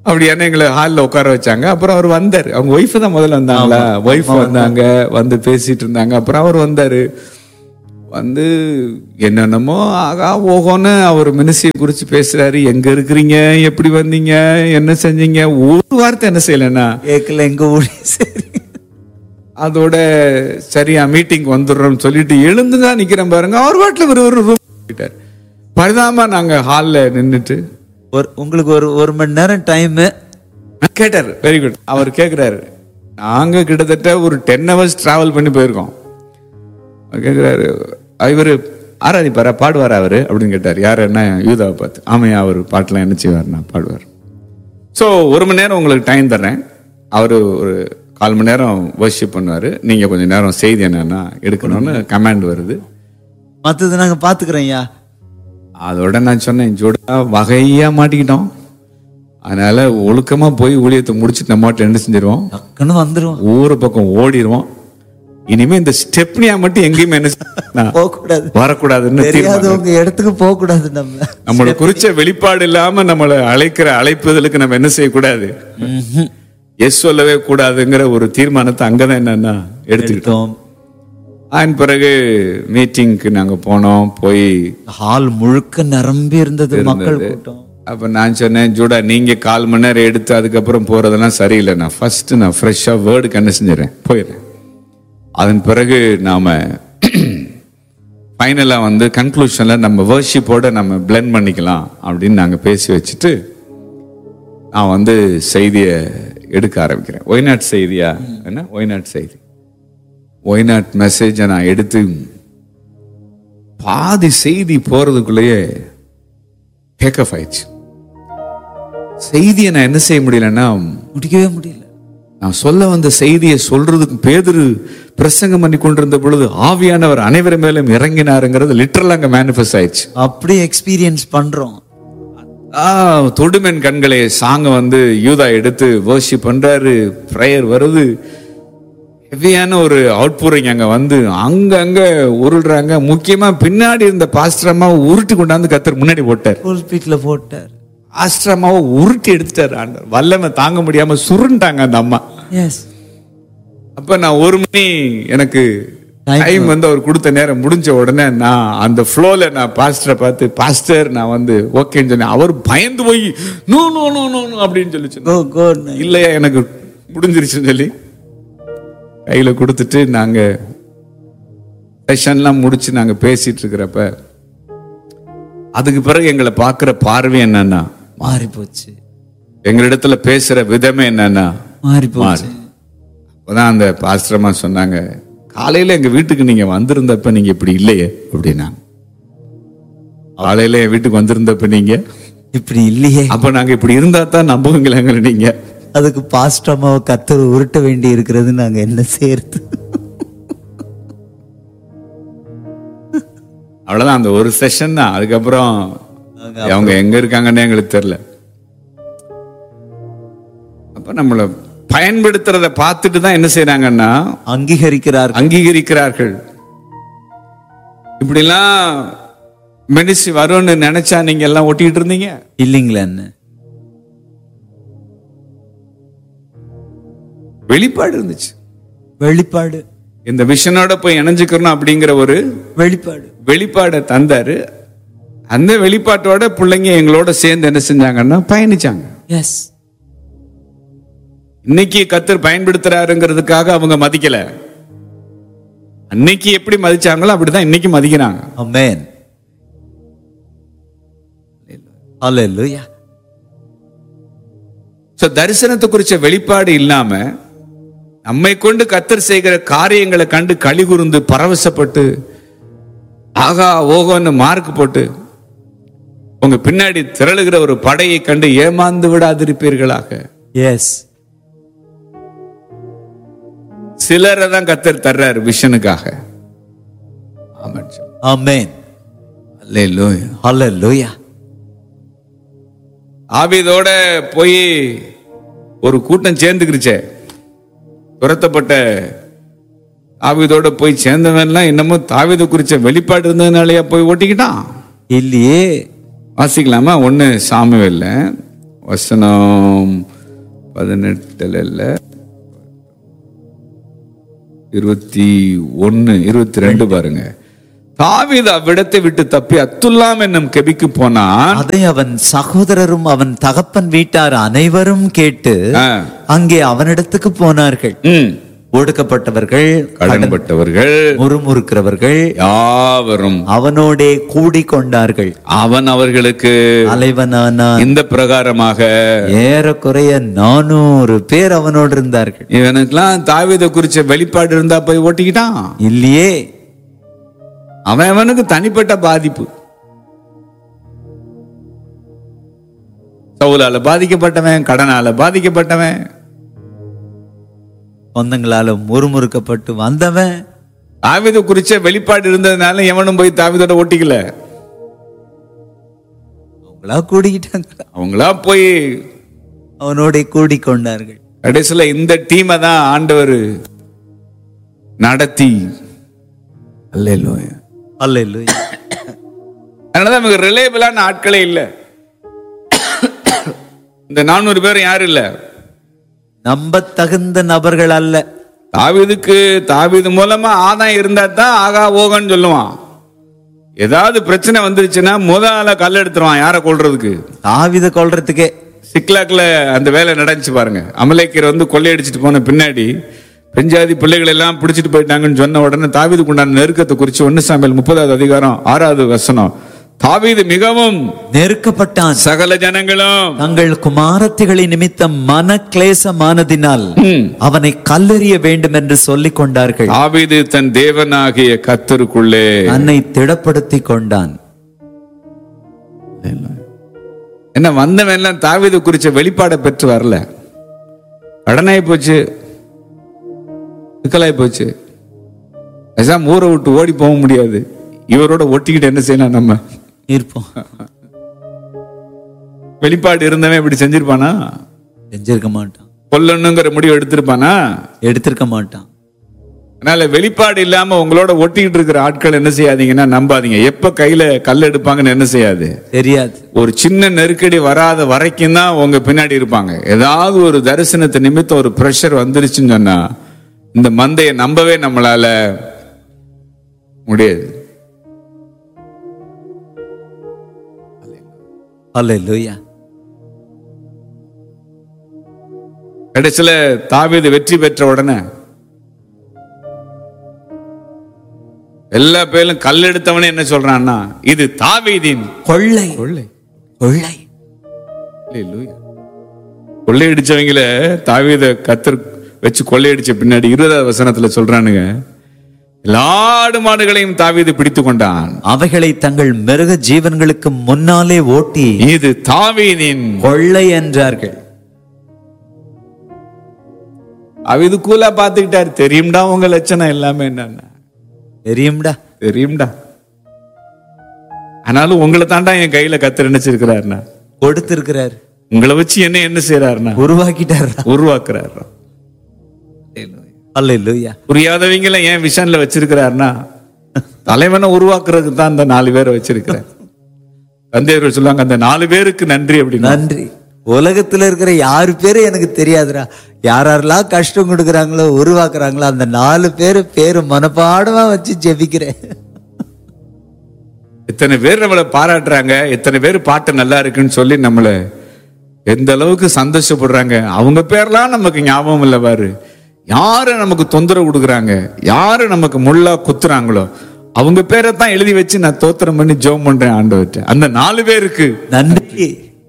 அப்படியான எங்களை ஹாலில் உட்கார வச்சாங்க அப்புறம் அவர் வந்தார் அவங்க ஒய்ஃப் தான் முதல்ல வந்தாங்களா ஒய்ஃப் வந்தாங்க வந்து பேசிட்டு இருந்தாங்க அப்புறம் அவர் வந்தாரு வந்து என்னென்னமோ ஆகா ஓகோன்னு அவர் மினிஸ்ட்ரியை குறித்து பேசுறாரு எங்க இருக்கிறீங்க எப்படி வந்தீங்க என்ன செஞ்சீங்க ஒரு வார்த்தை என்ன செய்யலைன்னா கேட்கல எங்க ஊழி சரி அதோட சரியா மீட்டிங் வந்துடுறோம்னு சொல்லிட்டு எழுந்து தான் நிக்கிறேன் பாருங்க அவர் வாட்டில் ஒரு ஒரு ரூம் போயிட்டார் பரிதாம நாங்க ஹால்ல நின்னுட்டு ஒரு உங்களுக்கு ஒரு ஒரு மணி நேரம் டைம் கேட்டார் வெரி குட் அவர் கேக்குறாரு நாங்க கிட்டத்தட்ட ஒரு டென் ஹவர்ஸ் டிராவல் பண்ணி போயிருக்கோம் அவர் கேக்குறாரு இவர் ஆராதிப்பாரா பாடுவாரா அவரு அப்படின்னு கேட்டார் யார் என்ன யூதாவை பார்த்து ஆமையா அவர் பாட்டெல்லாம் என்ன செய்வார் நான் பாடுவார் ஸோ ஒரு மணி நேரம் உங்களுக்கு டைம் தர்றேன் அவர் ஒரு கால் மணி நேரம் வர்ஷிப் பண்ணுவார் நீங்கள் கொஞ்சம் நேரம் செய்தி என்னன்னா எடுக்கணும்னு கமாண்ட் வருது மத்தது நாங்க பாத்துக்கிறோம் ஐயா அதோட நான் சொன்னேன் ஜோடா வகையா மாட்டிக்கிட்டோம் அதனால ஒழுக்கமா போய் ஊழியத்தை முடிச்சுட்டு நம்ம மாட்டில் என்ன செஞ்சிருவோம் டக்குன்னு வந்துருவோம் ஊரு பக்கம் ஓடிடுவோம் இனிமே இந்த ஸ்டெப்னியா மட்டும் எங்கேயுமே என்ன செய்ய- போக கூடாது வரக்கூடாதுன்னு தீர்மானம் தெரியாதவங்க இடத்துக்கு போக கூடாது நம்ம நம்மளை குறிச்ச வெளிப்பாடு இல்லாம நம்மளை அழைக்கிற அழைப்புதலுக்கு நம்ம என்ன செய்யக்கூடாது எஸ் சொல்லவே கூடாதுங்கிற ஒரு தீர்மானத்தை அங்கதான் என்னன்னா எடுத்துக்கிட்டோம் எடுத்தோம் அதன் பிறகு மீட்டிங்க்கு நாங்க போனோம் போய் ஹால் முழுக்க நிரம்பி இருந்தது மக்கள் கூட்டம் அப்ப நான் சொன்னேன் ஜூடா நீங்க கால் மணி நேரம் எடுத்து அதுக்கப்புறம் போறதெல்லாம் சரியில்லை நான் ஃபர்ஸ்ட் நான் ஃப்ரெஷ்ஷா வேர்டுக்கு என்ன செஞ்சிடறேன் போயிடுறேன் அதன் பிறகு நாம ஃபைனலா வந்து கன்க்ளூஷன்ல நம்ம வேர்ஷிப்போட நம்ம பிளெண்ட் பண்ணிக்கலாம் அப்படின்னு நாங்க பேசி வச்சுட்டு நான் வந்து செய்தியை எடுக்க ஆரம்பிக்கிறேன் ஒய்நாட் செய்தியா என்ன ஒய்நாட் செய்தி ஒய்நாட் மெசேஜை நான் எடுத்து பாதி செய்தி போறதுக்குள்ளேயே டேக் ஆஃப் ஆயிடுச்சு செய்தியை நான் என்ன செய்ய முடியலன்னா முடிக்கவே முடியல நான் சொல்ல வந்த செய்தியை சொல்றதுக்கு பேதுரு பிரசங்கம் பண்ணி கொண்டிருந்த பொழுது ஆவியானவர் அனைவர் மேலும் இறங்கினாருங்கிறது லிட்டரலா அங்க மேனிஃபெஸ்ட் ஆயிடுச்சு அப்படி எக்ஸ்பீரியன்ஸ் பண்றோம் ஆ தொடுமென் கண்களே சாங்க வந்து யூதா எடுத்து வர்ஷிப் பண்றாரு ப்ரேயர் வருது ஹெவியான ஒரு அவுட்பூரிங் அங்க வந்து அங்க அங்க உருள்றாங்க முக்கியமா பின்னாடி இருந்த பாஸ்டரம்மாவை உருட்டி கொண்டாந்து கத்தர் முன்னாடி போட்டார் ஃபுல் ஸ்பீட்ல போட்டார் ஆஸ்திரமாவை உருட்டி எடுத்துட்டாரு ஆண்டவர் வல்லமை தாங்க முடியாம சுருண்டாங்க அந்த அம்மா எஸ் அப்ப நான் ஒரு மணி எனக்கு Time டைம் வந்து அவர் கொடுத்த நேரம் முடிஞ்ச உடனே நான் அந்த ஃப்ளோல நான் பாஸ்டரை பார்த்து பாஸ்டர் நான் வந்து ஓகேன்னு சொன்னேன் அவர் பயந்து போய் no no no no no அப்படின்னு சொல்லி சொன்னார். கோ கோ இல்லையா எனக்கு முடிஞ்சிருச்சுன்னு சொல்லி கையில கொடுத்துட்டு நாங்க செஷன்லாம் முடிச்சு நாங்க பேசிட்டு இருக்கிறப்ப அதுக்கு பிறகு எங்களை பார்க்குற பார்வை என்னன்னா மாறி போச்சு எங்களிடத்துல பேசுற விதமே என்னன்னா மாறி போச்சு அப்பதான் அந்த பாஸ்டரமா சொன்னாங்க காலையில எங்க வீட்டுக்கு நீங்க வந்திருந்தப்ப நீங்க இப்படி இல்லையே அப்படின்னா காலையில என் வீட்டுக்கு வந்திருந்தப்ப நீங்க இப்படி இல்லையே அப்ப நாங்க இப்படி இருந்தா தான் நம்புவீங்களாங்க நீங்க அதுக்கு பாஸ்டமாவை கத்தர் உருட்ட வேண்டி இருக்கிறது நாங்க என்ன செய்யறது அவ்வளவுதான் அந்த ஒரு செஷன் தான் அதுக்கப்புறம் அவங்க எங்க இருக்காங்கன்னு எங்களுக்கு தெரியல அப்ப நம்மள பயன்படுத்துறத பார்த்துட்டு தான் என்ன செய்றாங்கன்னா அங்கீகரிக்கிறார் அங்கீகரிக்கிறார்கள் இப்படிலாம் மெடிசி வரும்னு நினைச்சா நீங்க எல்லாம் ஒட்டிட்டு இருந்தீங்க இல்லைங்களா என்ன வெளிப்பாடு இருந்துச்சு வெளிப்பாடு இந்த விஷனோட போய் இணைஞ்சுக்கணும் அப்படிங்கிற ஒரு வெளிப்பாடு வெளிப்பாடை தந்தாரு அந்த வெளிப்பாட்டோட பிள்ளைங்க எங்களோட சேர்ந்து என்ன செஞ்சாங்கன்னா பயணிச்சாங்க எஸ் இன்னைக்கு கத்தர் பயன்படுத்துறாருங்கிறதுக்காக அவங்க மதிக்கல அன்னைக்கு எப்படி மதிச்சாங்களோ அப்படிதான் இன்னைக்கு மதிக்கிறாங்க அமேன் ஹalleluya சோ தரிசனத்தை குறிச்ச வெளிப்பாடு இல்லாம நம்மை கொண்டு கத்தர் செய்கிற காரியங்களை கண்டு களி கூர்ந்து பரவசப்பட்டு ஆகா ஓகோன்னு மார்க் போட்டு உங்க பின்னாடி திரளுகிற ஒரு படையை கண்டு ஏமாந்து விடாதிருப்பீர்களாக எஸ் சிலரை தான் கத்தர் தர்றாரு விஷனுக்காக ஆமாம் சார். அமேன் அல்லேலூயா. ஹalleluya ஆபீதோட போய் ஒரு கூட்டம் சேர்ந்துக்கிருச்சே துரத்தப்பட்ட ஆபீதோட போய் சேர்ந்தவன்லாம் என்னமோ தாவீதை குறிச்ச வெளிப்பாடு இருந்ததுனாலயா போய் ஓட்டிக்கிட்டான் இல்லையே வாசிக்கலாமா ஒண்ணு சாமுவேல்ல வசனம் பதினெட்டுல இல்ல இருபத்தி ஒன்னு இருபத்தி ரெண்டு பாருங்க தாவீது அவ்விடத்தை விட்டு தப்பி அத்துல்லாம் என்னும் கெபிக்கு போனான் அதை அவன் சகோதரரும் அவன் தகப்பன் வீட்டார் அனைவரும் கேட்டு ஆ. அங்கே அவனிடத்துக்கு போனார்கள் ம். ஒடுக்கப்பட்டவர்கள் கடன்பட்டவர்கள் முறுமுறுக்கிறவர்கள் யாவரும் அவனோடே கூடிக்கொண்டார்கள் அவன் அவர்களுக்கு தலைவனானான் இந்த பிரகாரமாக ஏறக்குறைய நானூறு பேர் அவனோடு இருந்தார்கள் இவனுக்கெல்லாம் தாவீதை குறிச்ச வெளிப்பாடு இருந்தா போய் ஓட்டிக்கிட்டான் இல்லையே அவன் அவனுக்கு தனிப்பட்ட பாதிப்பு சவுலால பாதிக்கப்பட்டவன் கடனால பாதிக்கப்பட்டவன் சொந்தங்களால முறுமுறுக்கப்பட்டு வந்தவன் தாவீது குறிச்ச வெளிப்பாடு இருந்ததுனால எவனும் போய் தாவீதோட ஒட்டிக்கல அவங்களா கூடிக்கிட்டாங்க அவங்களா போய் அவனோட கூடிக்கொண்டார்கள் கடைசியில இந்த டீமை தான் ஆண்டவர் நடத்தி அல்லேலூயா அல்லேலூயா அதனாலதான் நமக்கு ரிலேபிளான ஆட்களே இல்லை இந்த நானூறு பேர் யாரும் இல்ல நம்ப தகுந்த நபர்கள் அல்ல தாவீதுக்கு தாவீது மூலமா ஆதாயம் இருந்தா தான் ஆகா ஓகன்னு சொல்லுவான் ஏதாவது பிரச்சனை வந்துருச்சுன்னா முத ஆள கல் எடுத்துருவான் யாரை கொல்றதுக்கு தாவித கொல்றதுக்கே சிக்லாக்ல அந்த வேலை நடந்துச்சு பாருங்க அமலேக்கர் வந்து கொள்ளையடிச்சிட்டு போன பின்னாடி பெஞ்சாதி பிள்ளைகள் எல்லாம் பிடிச்சிட்டு போயிட்டாங்கன்னு சொன்ன உடனே தாவீதுக்கு உண்டான நெருக்கத்தை குறிச்சு ஒன்னு சாமியல் முப்பதாவது அதிகாரம் ஆறாவது வசனம் தாவீது மிகவும் நெருக்கப்பட்டான் சகல ஜனங்களும் தங்கள் குமாரத்திகளின் நிமித்தம் மன கிளேசமானதினால் ம், அவனை கல்லெறிய வேண்டும் என்று சொல்லிக் கொண்டார்கள் தாவீது தன் தேவனாகிய கத்தருக்குள்ளே தன்னை திடப்படுத்தி கொண்டான் என்ன வந்தவன் எல்லாம் தாவீது குறிச்ச வெளிப்பாடை பெற்று வரல கடனாய் போச்சு சிக்கலாய் போச்சு பேசாம ஊரை விட்டு ஓடி போக முடியாது இவரோட ஒட்டிக்கிட்டு என்ன செய்யலாம் நம்ம இருப்போம் வெளிப்பாடு இருந்தவன் இப்படி செஞ்சிருப்பானா செஞ்சிருக்க மாட்டான் கொல்லணுங்கிற முடிவு எடுத்திருப்பானா எடுத்திருக்க மாட்டான் அதனால வெளிப்பாடு இல்லாம உங்களோட ஒட்டிக்கிட்டு இருக்கிற ஆட்கள் என்ன செய்யாதீங்கன்னா நம்பாதீங்க எப்ப கையில கல் எடுப்பாங்கன்னு என்ன செய்யாது தெரியாது ஒரு சின்ன நெருக்கடி வராத வரைக்கும் தான் உங்க பின்னாடி இருப்பாங்க ஏதாவது ஒரு தரிசனத்தை நிமித்தம் ஒரு ப்ரெஷர் வந்துருச்சுன்னு சொன்னா இந்த மந்தையை நம்பவே நம்மளால முடியாது அல்லேலூயா கடைசியில தாவீது வெற்றி பெற்ற உடனே எல்லா பேரும் கல் எடுத்தவனே என்ன சொல்றான்னா இது தாவீதின் கொள்ளை கொள்ளை கொள்ளை அல்லேலூயா. கொள்ளையடிச்சவங்கள தாவீத கத்தர் வச்சு கொள்ளையடிச்ச பின்னாடி இருபதாவது வசனத்துல சொல்றானுங்க எல்லா ஆடு மாடுகளையும் தாவீது பிடித்து கொண்டான் அவைகளை தங்கள் மிருக ஜீவன்களுக்கு முன்னாலே ஓட்டி இது தாவீதின் கொள்ளை என்றார்கள் அவிது கூலா பாத்துக்கிட்டாரு தெரியும்டா உங்க லட்சணம் எல்லாமே என்னன்னா தெரியும்டா தெரியும்டா ஆனாலும் உங்களை தாண்டா என் கையில கத்தர் நினைச்சிருக்கிறாருன்னா கொடுத்திருக்கிறார் உங்களை வச்சு என்ன என்ன செய்யறாருன்னா உருவாக்கிட்டார் உருவாக்குறாரு அல்லேலூயா புரியாதவங்கள ஏன் விஷன்ல வச்சிருக்கிறாருன்னா தலைவனை உருவாக்குறதுக்கு தான் அந்த நாலு பேரை வச்சிருக்கிறார் தந்தையர்கள் சொல்லுவாங்க அந்த நாலு பேருக்கு நன்றி அப்படின்னா நன்றி உலகத்துல இருக்கிற யாரு பேரு எனக்கு தெரியாதுடா யார் யாரெல்லாம் கஷ்டம் கொடுக்குறாங்களோ உருவாக்குறாங்களோ அந்த நாலு பேரு பேரு மனப்பாடமா வச்சு ஜெபிக்கிறேன் இத்தனை பேர் நம்மளை பாராட்டுறாங்க இத்தனை பேர் பாட்டு நல்லா இருக்குன்னு சொல்லி நம்மளை எந்த அளவுக்கு சந்தோஷப்படுறாங்க அவங்க பேர்லாம் நமக்கு ஞாபகம் இல்லை பாரு யாரு நமக்கு தொந்தரவு கொடுக்குறாங்க யாரு நமக்கு முள்ளா குத்துறாங்களோ அவங்க பேரை தான் எழுதி வச்சு நான் தோத்திரம் பண்ணி ஜெபம் பண்றேன் ஆண்டவர்கிட்ட அந்த நாலு பேருக்கு நன்றி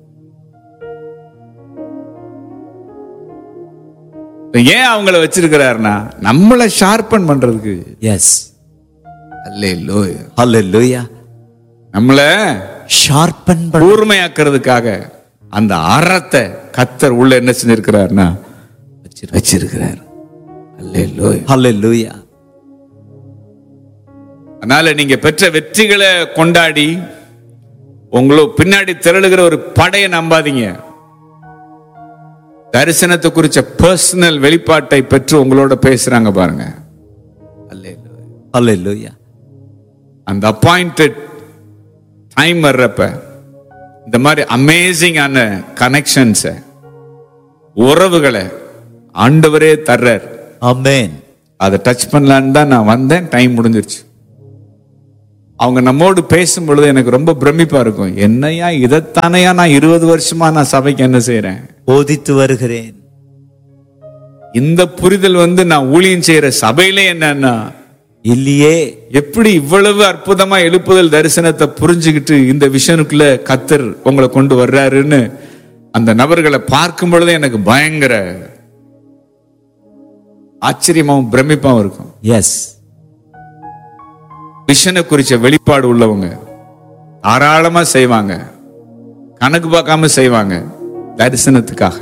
ஏன் அவங்கள வச்சிருக்கிறாருன்னா நம்மளை ஷார்பன் பண்றதுக்கு எஸ் அல்லேலூயா அல்லேலூயா நம்மள ஷார்பன் கூர்மையாக்குறதுக்காக அந்த அறத்தை கத்தர் உள்ள என்ன செஞ்சிருக்கிறாருன்னா வச்சிருக்கிறார் அல்லேலூயா அல்லேலூயா அதனால நீங்க பெற்ற வெற்றிகளை கொண்டாடி உங்களோ பின்னாடி திரளுகிற ஒரு படையை நம்பாதீங்க தரிசனத்தை குறிச்ச பர்சனல் வெளிப்பாட்டை பெற்று உங்களோட பேசுறாங்க பாருங்க அல்லேலூயா அல்லேலூயா அந்த அப்பாயிண்டட் டைம் வர்றப்ப இந்த மாதிரி அமேசிங்கான கனெக்ஷன்ஸை உறவுகளை ஆண்டவரே தர்றார் ஆமென் அதை டச் பண்ணலான்னு தான் நான் வந்தேன் டைம் முடிஞ்சிருச்சு அவங்க நம்மோடு பேசும் பொழுது எனக்கு ரொம்ப பிரமிப்பா இருக்கும் என்னையா இதைத்தானையா நான் இருபது வருஷமா நான் சபைக்கு என்ன செய்றேன் போதித்து வருகிறேன் இந்த புரிதல் வந்து நான் ஊழியம் செய்யற சபையிலே என்னன்னா இல்லையே எப்படி இவ்வளவு அற்புதமா எழுப்புதல் தரிசனத்தை புரிஞ்சுக்கிட்டு இந்த விஷனுக்குள்ள கத்தர் உங்களை கொண்டு வர்றாருன்னு அந்த நபர்களை பார்க்கும் பொழுது எனக்கு பயங்கர ஆச்சரியமாவும் பிரமிப்பாவும் இருக்கும் எஸ் விஷனை குறிச்ச வெளிப்பாடு உள்ளவங்க தாராளமா செய்வாங்க கணக்கு பார்க்காம செய்வாங்க தரிசனத்துக்காக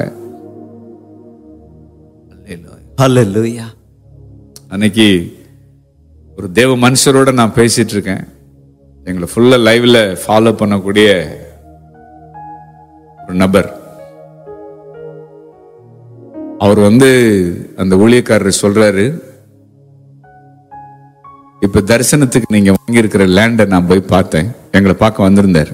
ஹalleluya அன்னைக்கு ஒரு தேவ மனுஷரோட நான் பேசிட்டு இருக்கேன் எங்களை ஃபுல்லா லைவ்ல ஃபாலோ பண்ணக்கூடிய ஒரு நபர் அவர் வந்து அந்த ஊழியக்காரர் சொல்றாரு இப்ப தரிசனத்துக்கு நீங்க வாங்கியிருக்கிற லேண்டை நான் போய் பார்த்தேன் எங்களை பார்க்க வந்திருந்தார்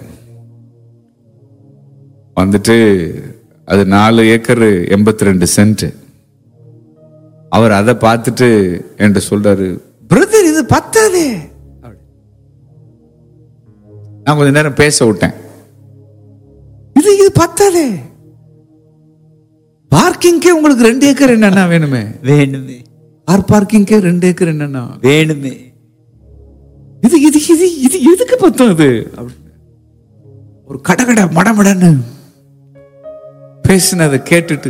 வந்துட்டு அது நாலு ஏக்கர் எண்பத்தி ரெண்டு சென்ட் அவர் அதை பார்த்துட்டு என்கிட்ட சொல்றாரு பிரதர் இது பத்தாதே நான் கொஞ்ச நேரம் பேச விட்டேன் இது இது பத்தாதே பார்க்கிங்கே உங்களுக்கு ரெண்டு ஏக்கர் என்னன்னா வேணுமே வேணுமே கார் பார்க்கிங்கே ரெண்டு ஏக்கர் என்னன்னா வேணுமே இது இது இது இது எதுக்கு பத்தும் இது அப்படின்னு. ஒரு கடகட மடமடன்னு பேசினதை கேட்டுட்டு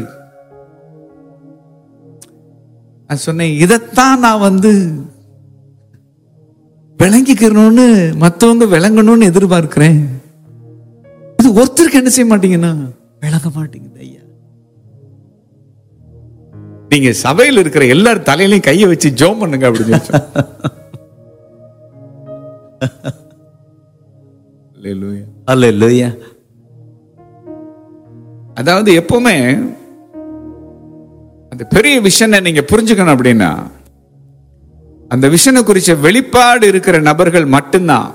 நான் சொன்னேன் இதைத்தான் நான் வந்து விளங்கிக்கிறணும்னு மத்தவங்க விளங்கணும்னு எதிர்பார்க்கிறேன் இது ஒருத்தருக்கு என்ன செய்ய மாட்டீங்கன்னா விளங்க மாட்டேங்குது ஐயா நீங்க சபையில் இருக்கிற எல்லார் தலையிலையும் கையை வச்சு ஜோம் பண்ணுங்க அப்படின்னு சொன்னேன். Hallelujah. ஹalleluya அதாவது எப்பவுமே அந்த பெரிய விஷனை நீங்க புரிஞ்சுக்கணும் அப்படின்னா அந்த விஷனை குறிச்ச வெளிப்பாடு இருக்கிற நபர்கள் மட்டும்தான்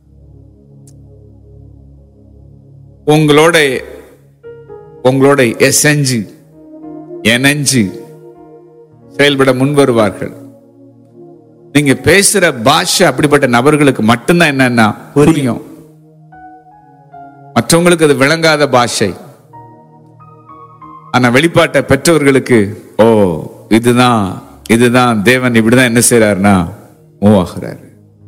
உங்களோட உங்களோட எசஞ்சு எனஞ்சு செயல்பட முன் வருவார்கள் நீங்க பேசுற பாஷை அப்படிப்பட்ட நபர்களுக்கு மட்டும்தான் என்னன்னா புரியும் மற்றவங்களுக்கு அது விளங்காத பாஷை ஆனா வெளிப்பாட்டை பெற்றவர்களுக்கு ஓ இதுதான் இதுதான் தேவன் இப்படிதான் என்ன செய்யறாருன்னா மூவ் ஆகுறாரு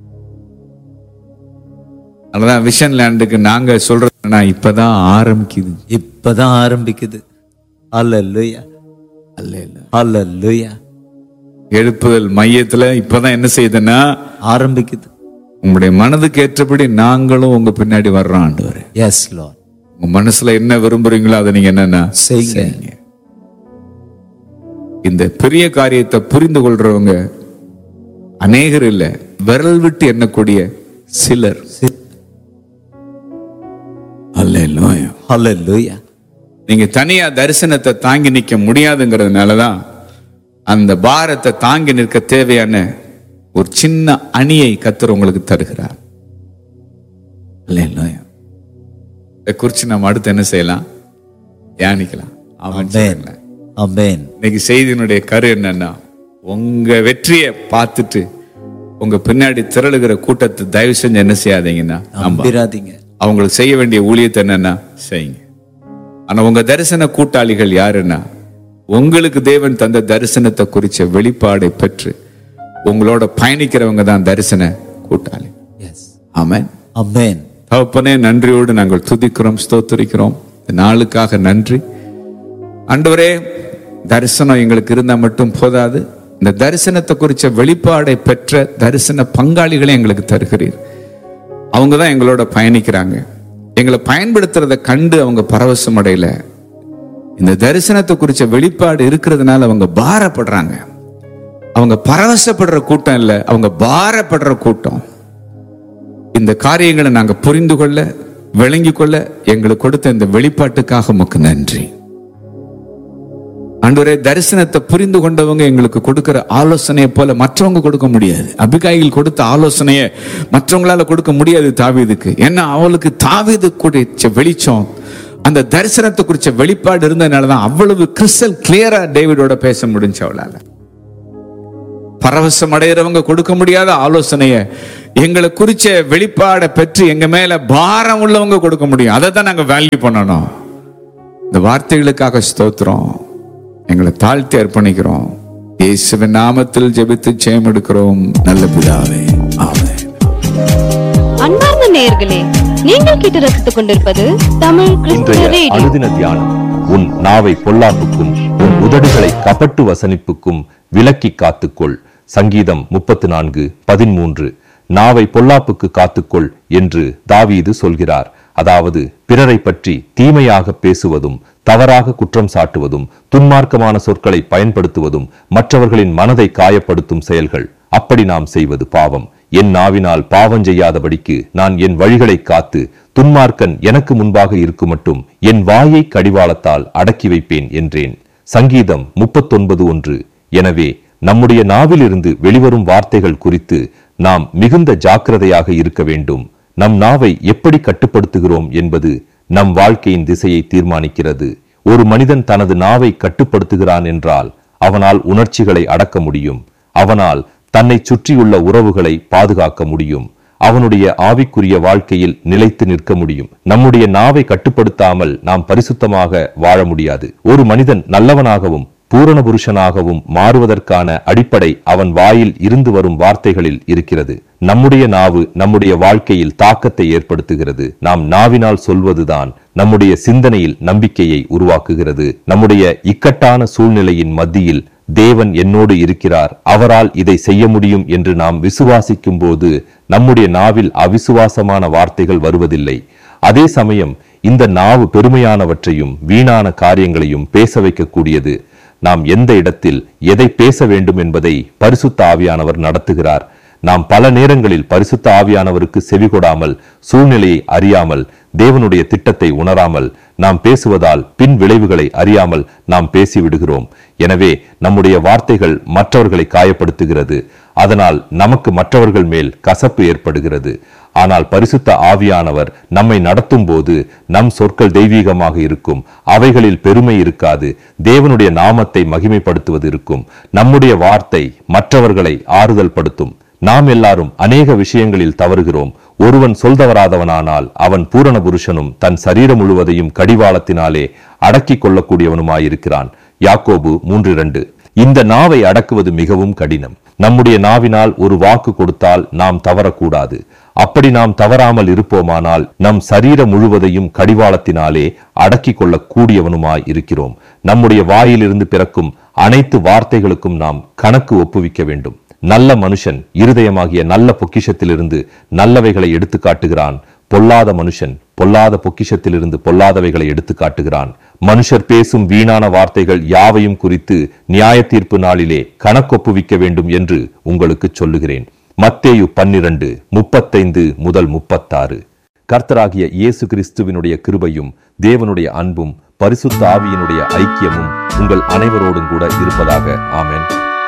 அதனால விஷன் லேண்டுக்கு நாங்க சொல்றதுன்னா இப்பதான் ஆரம்பிக்குது இப்பதான் ஆரம்பிக்குது ஹalleluya அல்ல இல்ல ஹalleluya எழுப்புதல் மையத்துல இப்பதான் என்ன செய்யுதுன்னா ஆரம்பிக்குது உங்களுடைய மனதுக்கு ஏற்றபடி நாங்களும் உங்க பின்னாடி வர்றோம் ஆண்டவரே எஸ் லார்ட் உங்க மனசுல என்ன விரும்புறீங்களோ அதை நீங்க என்னன்னா செய்யுங்க. இந்த பெரிய காரியத்தை புரிந்து கொள்றவங்க அநேகர் இல்ல விரல் விட்டு எண்ணக்கூடிய சிலர் அல்லேலூயா ஹalleluya நீங்க தனியா தரிசனத்தை தாங்கி நிக்க முடியாதுங்கிறதுனாலதான் அந்த பாரத்தை தாங்கி நிற்க தேவையான ஒரு சின்ன அணியை கத்தர் உங்களுக்கு தருகிறார் அல்லேலூயா இதை குறித்து நம்ம அடுத்து என்ன செய்யலாம் தியானிக்கலாம் அவன் ஆமென் ஆமென் இன்னைக்கு செய்தியினுடைய கரு என்னன்னா உங்க வெற்றியை பார்த்துட்டு உங்க பின்னாடி திரளுகிற கூட்டத்தை தயவு செஞ்சு என்ன செய்யாதீங்கன்னா நம்ப நம்பிராதீங்க அவங்களுக்கு செய்ய வேண்டிய ஊழியத்தை என்னன்னா செய்யுங்க ஆனா உங்க தரிசன கூட்டாளிகள் யாருன்னா உங்களுக்கு தேவன் தந்த தரிசனத்தை குறிச்ச வெளிப்பாடை பெற்று உங்களோட பயணிக்கிறவங்க தான் தரிசன கூட்டாளி எஸ் ஆமென் ஆமென் தகப்பனே நன்றியோடு நாங்கள் துதிக்கிறோம் ஸ்தோத்திரிக்கிறோம் இந்த நாளுக்காக நன்றி ஆண்டவரே தரிசனம் எங்களுக்கு இருந்தா மட்டும் போதாது இந்த தரிசனத்தை குறிச்ச வெளிப்பாடை பெற்ற தரிசன பங்காளிகளை எங்களுக்கு தருகிறீர் அவங்க தான் எங்களோட பயணிக்கிறாங்க எங்களை பயன்படுத்துறத கண்டு அவங்க பரவசம் அடையல இந்த தரிசனத்தை குறிச்ச வெளிப்பாடு இருக்கிறதுனால அவங்க பாரப்படுறாங்க அவங்க பரவசப்படுற கூட்டம் இல்லை அவங்க பாரப்படுற கூட்டம் இந்த காரியங்களை நாங்க புரிந்து கொள்ள விளங்கிக் கொள்ள எங்களுக்கு கொடுத்த இந்த வெளிப்பாட்டுக்காக உமக்கு நன்றி ஆண்டவரே தரிசனத்தை புரிந்து கொண்டவங்க எங்களுக்கு கொடுக்கிற ஆலோசனையை போல மற்றவங்க கொடுக்க முடியாது அபிகாயில் கொடுத்த ஆலோசனையை மற்றவங்களால கொடுக்க முடியாது தாவீதுக்கு ஏன்னா அவளுக்கு தாவீது குறிச்ச வெளிச்சம் அந்த தரிசனத்தை குறிச்ச வெளிப்பாடு இருந்ததுனாலதான் அவ்வளவு கிறிஸ்டல் கிளியரா டேவிடோட பேச முடிஞ்சு அவளால பரவசம் அடைகிறவங்க கொடுக்க முடியாத ஆலோசனைய எங்களை குறிச்ச வெளிப்பாடை பெற்று எங்க மேல பாரம் உள்ளவங்க கொடுக்க முடியும் அதை தான் நாங்க வேல்யூ பண்ணணும் இந்த வார்த்தைகளுக்காக ஸ்தோத்திரம் எங்களை தாழ்த்தி அர்ப்பணிக்கிறோம் இயேசுவின் நாமத்தில் ஜெபித்து ஜெயம் எடுக்கிறோம் நல்ல பிதாவே ஆமென் அன்பார்ந்த நேயர்களே நீங்கள் கேட்டு ரசித்துக் கொண்டிருப்பது தமிழ் கிறிஸ்துவ இன்றைய ரேடியோ அனுதின தியானம் உன் நாவை பொல்லாப்புக்கும் உன் உதடுகளை கபட்டு வசனிப்புக்கும் விலக்கி காத்துக்கொள் சங்கீதம் முப்பத்து நான்கு பதிமூன்று நாவை பொல்லாப்புக்கு காத்துக்கொள் என்று தாவீது சொல்கிறார் அதாவது பிறரை பற்றி தீமையாக பேசுவதும் தவறாக குற்றம் சாட்டுவதும் துன்மார்க்கமான சொற்களை பயன்படுத்துவதும் மற்றவர்களின் மனதை காயப்படுத்தும் செயல்கள் அப்படி நாம் செய்வது பாவம் என் நாவினால் பாவம் செய்யாதபடிக்கு நான் என் வழிகளை காத்து துன்மார்க்கன் எனக்கு முன்பாக இருக்குமட்டும் என் வாயை கடிவாளத்தால் அடக்கி வைப்பேன் என்றேன் சங்கீதம் முப்பத்தொன்பது ஒன்று எனவே நம்முடைய நாவிலிருந்து வெளிவரும் வார்த்தைகள் குறித்து நாம் மிகுந்த ஜாக்கிரதையாக இருக்க வேண்டும் நம் நாவை எப்படி கட்டுப்படுத்துகிறோம் என்பது நம் வாழ்க்கையின் திசையை தீர்மானிக்கிறது ஒரு மனிதன் தனது நாவை கட்டுப்படுத்துகிறான் என்றால் அவனால் உணர்ச்சிகளை அடக்க முடியும் அவனால் தன்னை சுற்றியுள்ள உறவுகளை பாதுகாக்க முடியும் அவனுடைய ஆவிக்குரிய வாழ்க்கையில் நிலைத்து நிற்க முடியும் நம்முடைய நாவை கட்டுப்படுத்தாமல் நாம் பரிசுத்தமாக வாழ முடியாது ஒரு மனிதன் நல்லவனாகவும் பூரண புருஷனாகவும் மாறுவதற்கான அடிப்படை அவன் வாயில் இருந்து வரும் வார்த்தைகளில் இருக்கிறது நம்முடைய நாவு நம்முடைய வாழ்க்கையில் தாக்கத்தை ஏற்படுத்துகிறது நாம் நாவினால் சொல்வதுதான் நம்முடைய சிந்தனையில் நம்பிக்கையை உருவாக்குகிறது நம்முடைய இக்கட்டான சூழ்நிலையின் மத்தியில் தேவன் என்னோடு இருக்கிறார் அவரால் இதை செய்ய முடியும் என்று நாம் விசுவாசிக்கும் போது நம்முடைய நாவில் அவிசுவாசமான வார்த்தைகள் வருவதில்லை அதே சமயம் இந்த நாவு பெருமையானவற்றையும் வீணான காரியங்களையும் பேச வைக்கக்கூடியது நாம் எந்த இடத்தில் எதை பேச வேண்டும் என்பதை பரிசுத்த ஆவியானவர் நடத்துகிறார் நாம் பல நேரங்களில் பரிசுத்த ஆவியானவருக்கு செவிகொடாமல் சூழ்நிலையை அறியாமல் தேவனுடைய திட்டத்தை உணராமல் நாம் பேசுவதால் பின் விளைவுகளை அறியாமல் நாம் பேசிவிடுகிறோம் எனவே நம்முடைய வார்த்தைகள் மற்றவர்களை காயப்படுத்துகிறது அதனால் நமக்கு மற்றவர்கள் மேல் கசப்பு ஏற்படுகிறது ஆனால் பரிசுத்த ஆவியானவர் நம்மை நடத்தும் போது நம் சொற்கள் தெய்வீகமாக இருக்கும் அவைகளில் பெருமை இருக்காது தேவனுடைய நாமத்தை மகிமைப்படுத்துவது இருக்கும் நம்முடைய வார்த்தை மற்றவர்களை ஆறுதல் படுத்தும் நாம் எல்லாரும் அநேக விஷயங்களில் தவறுகிறோம் ஒருவன் சொல்தவராதவனானால் அவன் பூரண புருஷனும் தன் சரீரம் முழுவதையும் கடிவாளத்தினாலே அடக்கிக் கொள்ளக்கூடியவனுமாயிருக்கிறான் யாக்கோபு மூன்று இரண்டு இந்த நாவை அடக்குவது மிகவும் கடினம் நம்முடைய நாவினால் ஒரு வாக்கு கொடுத்தால் நாம் தவறக்கூடாது அப்படி நாம் தவறாமல் இருப்போமானால் நம் சரீரம் முழுவதையும் கடிவாளத்தினாலே அடக்கிக் கொள்ளக் கூடியவனுமாய் இருக்கிறோம் நம்முடைய வாயிலிருந்து பிறக்கும் அனைத்து வார்த்தைகளுக்கும் நாம் கணக்கு ஒப்புவிக்க வேண்டும் நல்ல மனுஷன் இருதயமாகிய நல்ல பொக்கிஷத்திலிருந்து நல்லவைகளை எடுத்து காட்டுகிறான் பொல்லாத மனுஷன் பொல்லாத பொக்கிஷத்திலிருந்து பொல்லாதவைகளை எடுத்து காட்டுகிறான் மனுஷர் பேசும் வீணான வார்த்தைகள் யாவையும் குறித்து நியாய தீர்ப்பு நாளிலே கணக்கொப்புவிக்க வேண்டும் என்று உங்களுக்கு சொல்லுகிறேன் மத்தேயு பன்னிரண்டு முப்பத்தைந்து முதல் முப்பத்தாறு கர்த்தராகிய இயேசு கிறிஸ்துவினுடைய கிருபையும் தேவனுடைய அன்பும் பரிசுத்த ஆவியினுடைய ஐக்கியமும் உங்கள் அனைவரோடும் கூட இருப்பதாக ஆமென்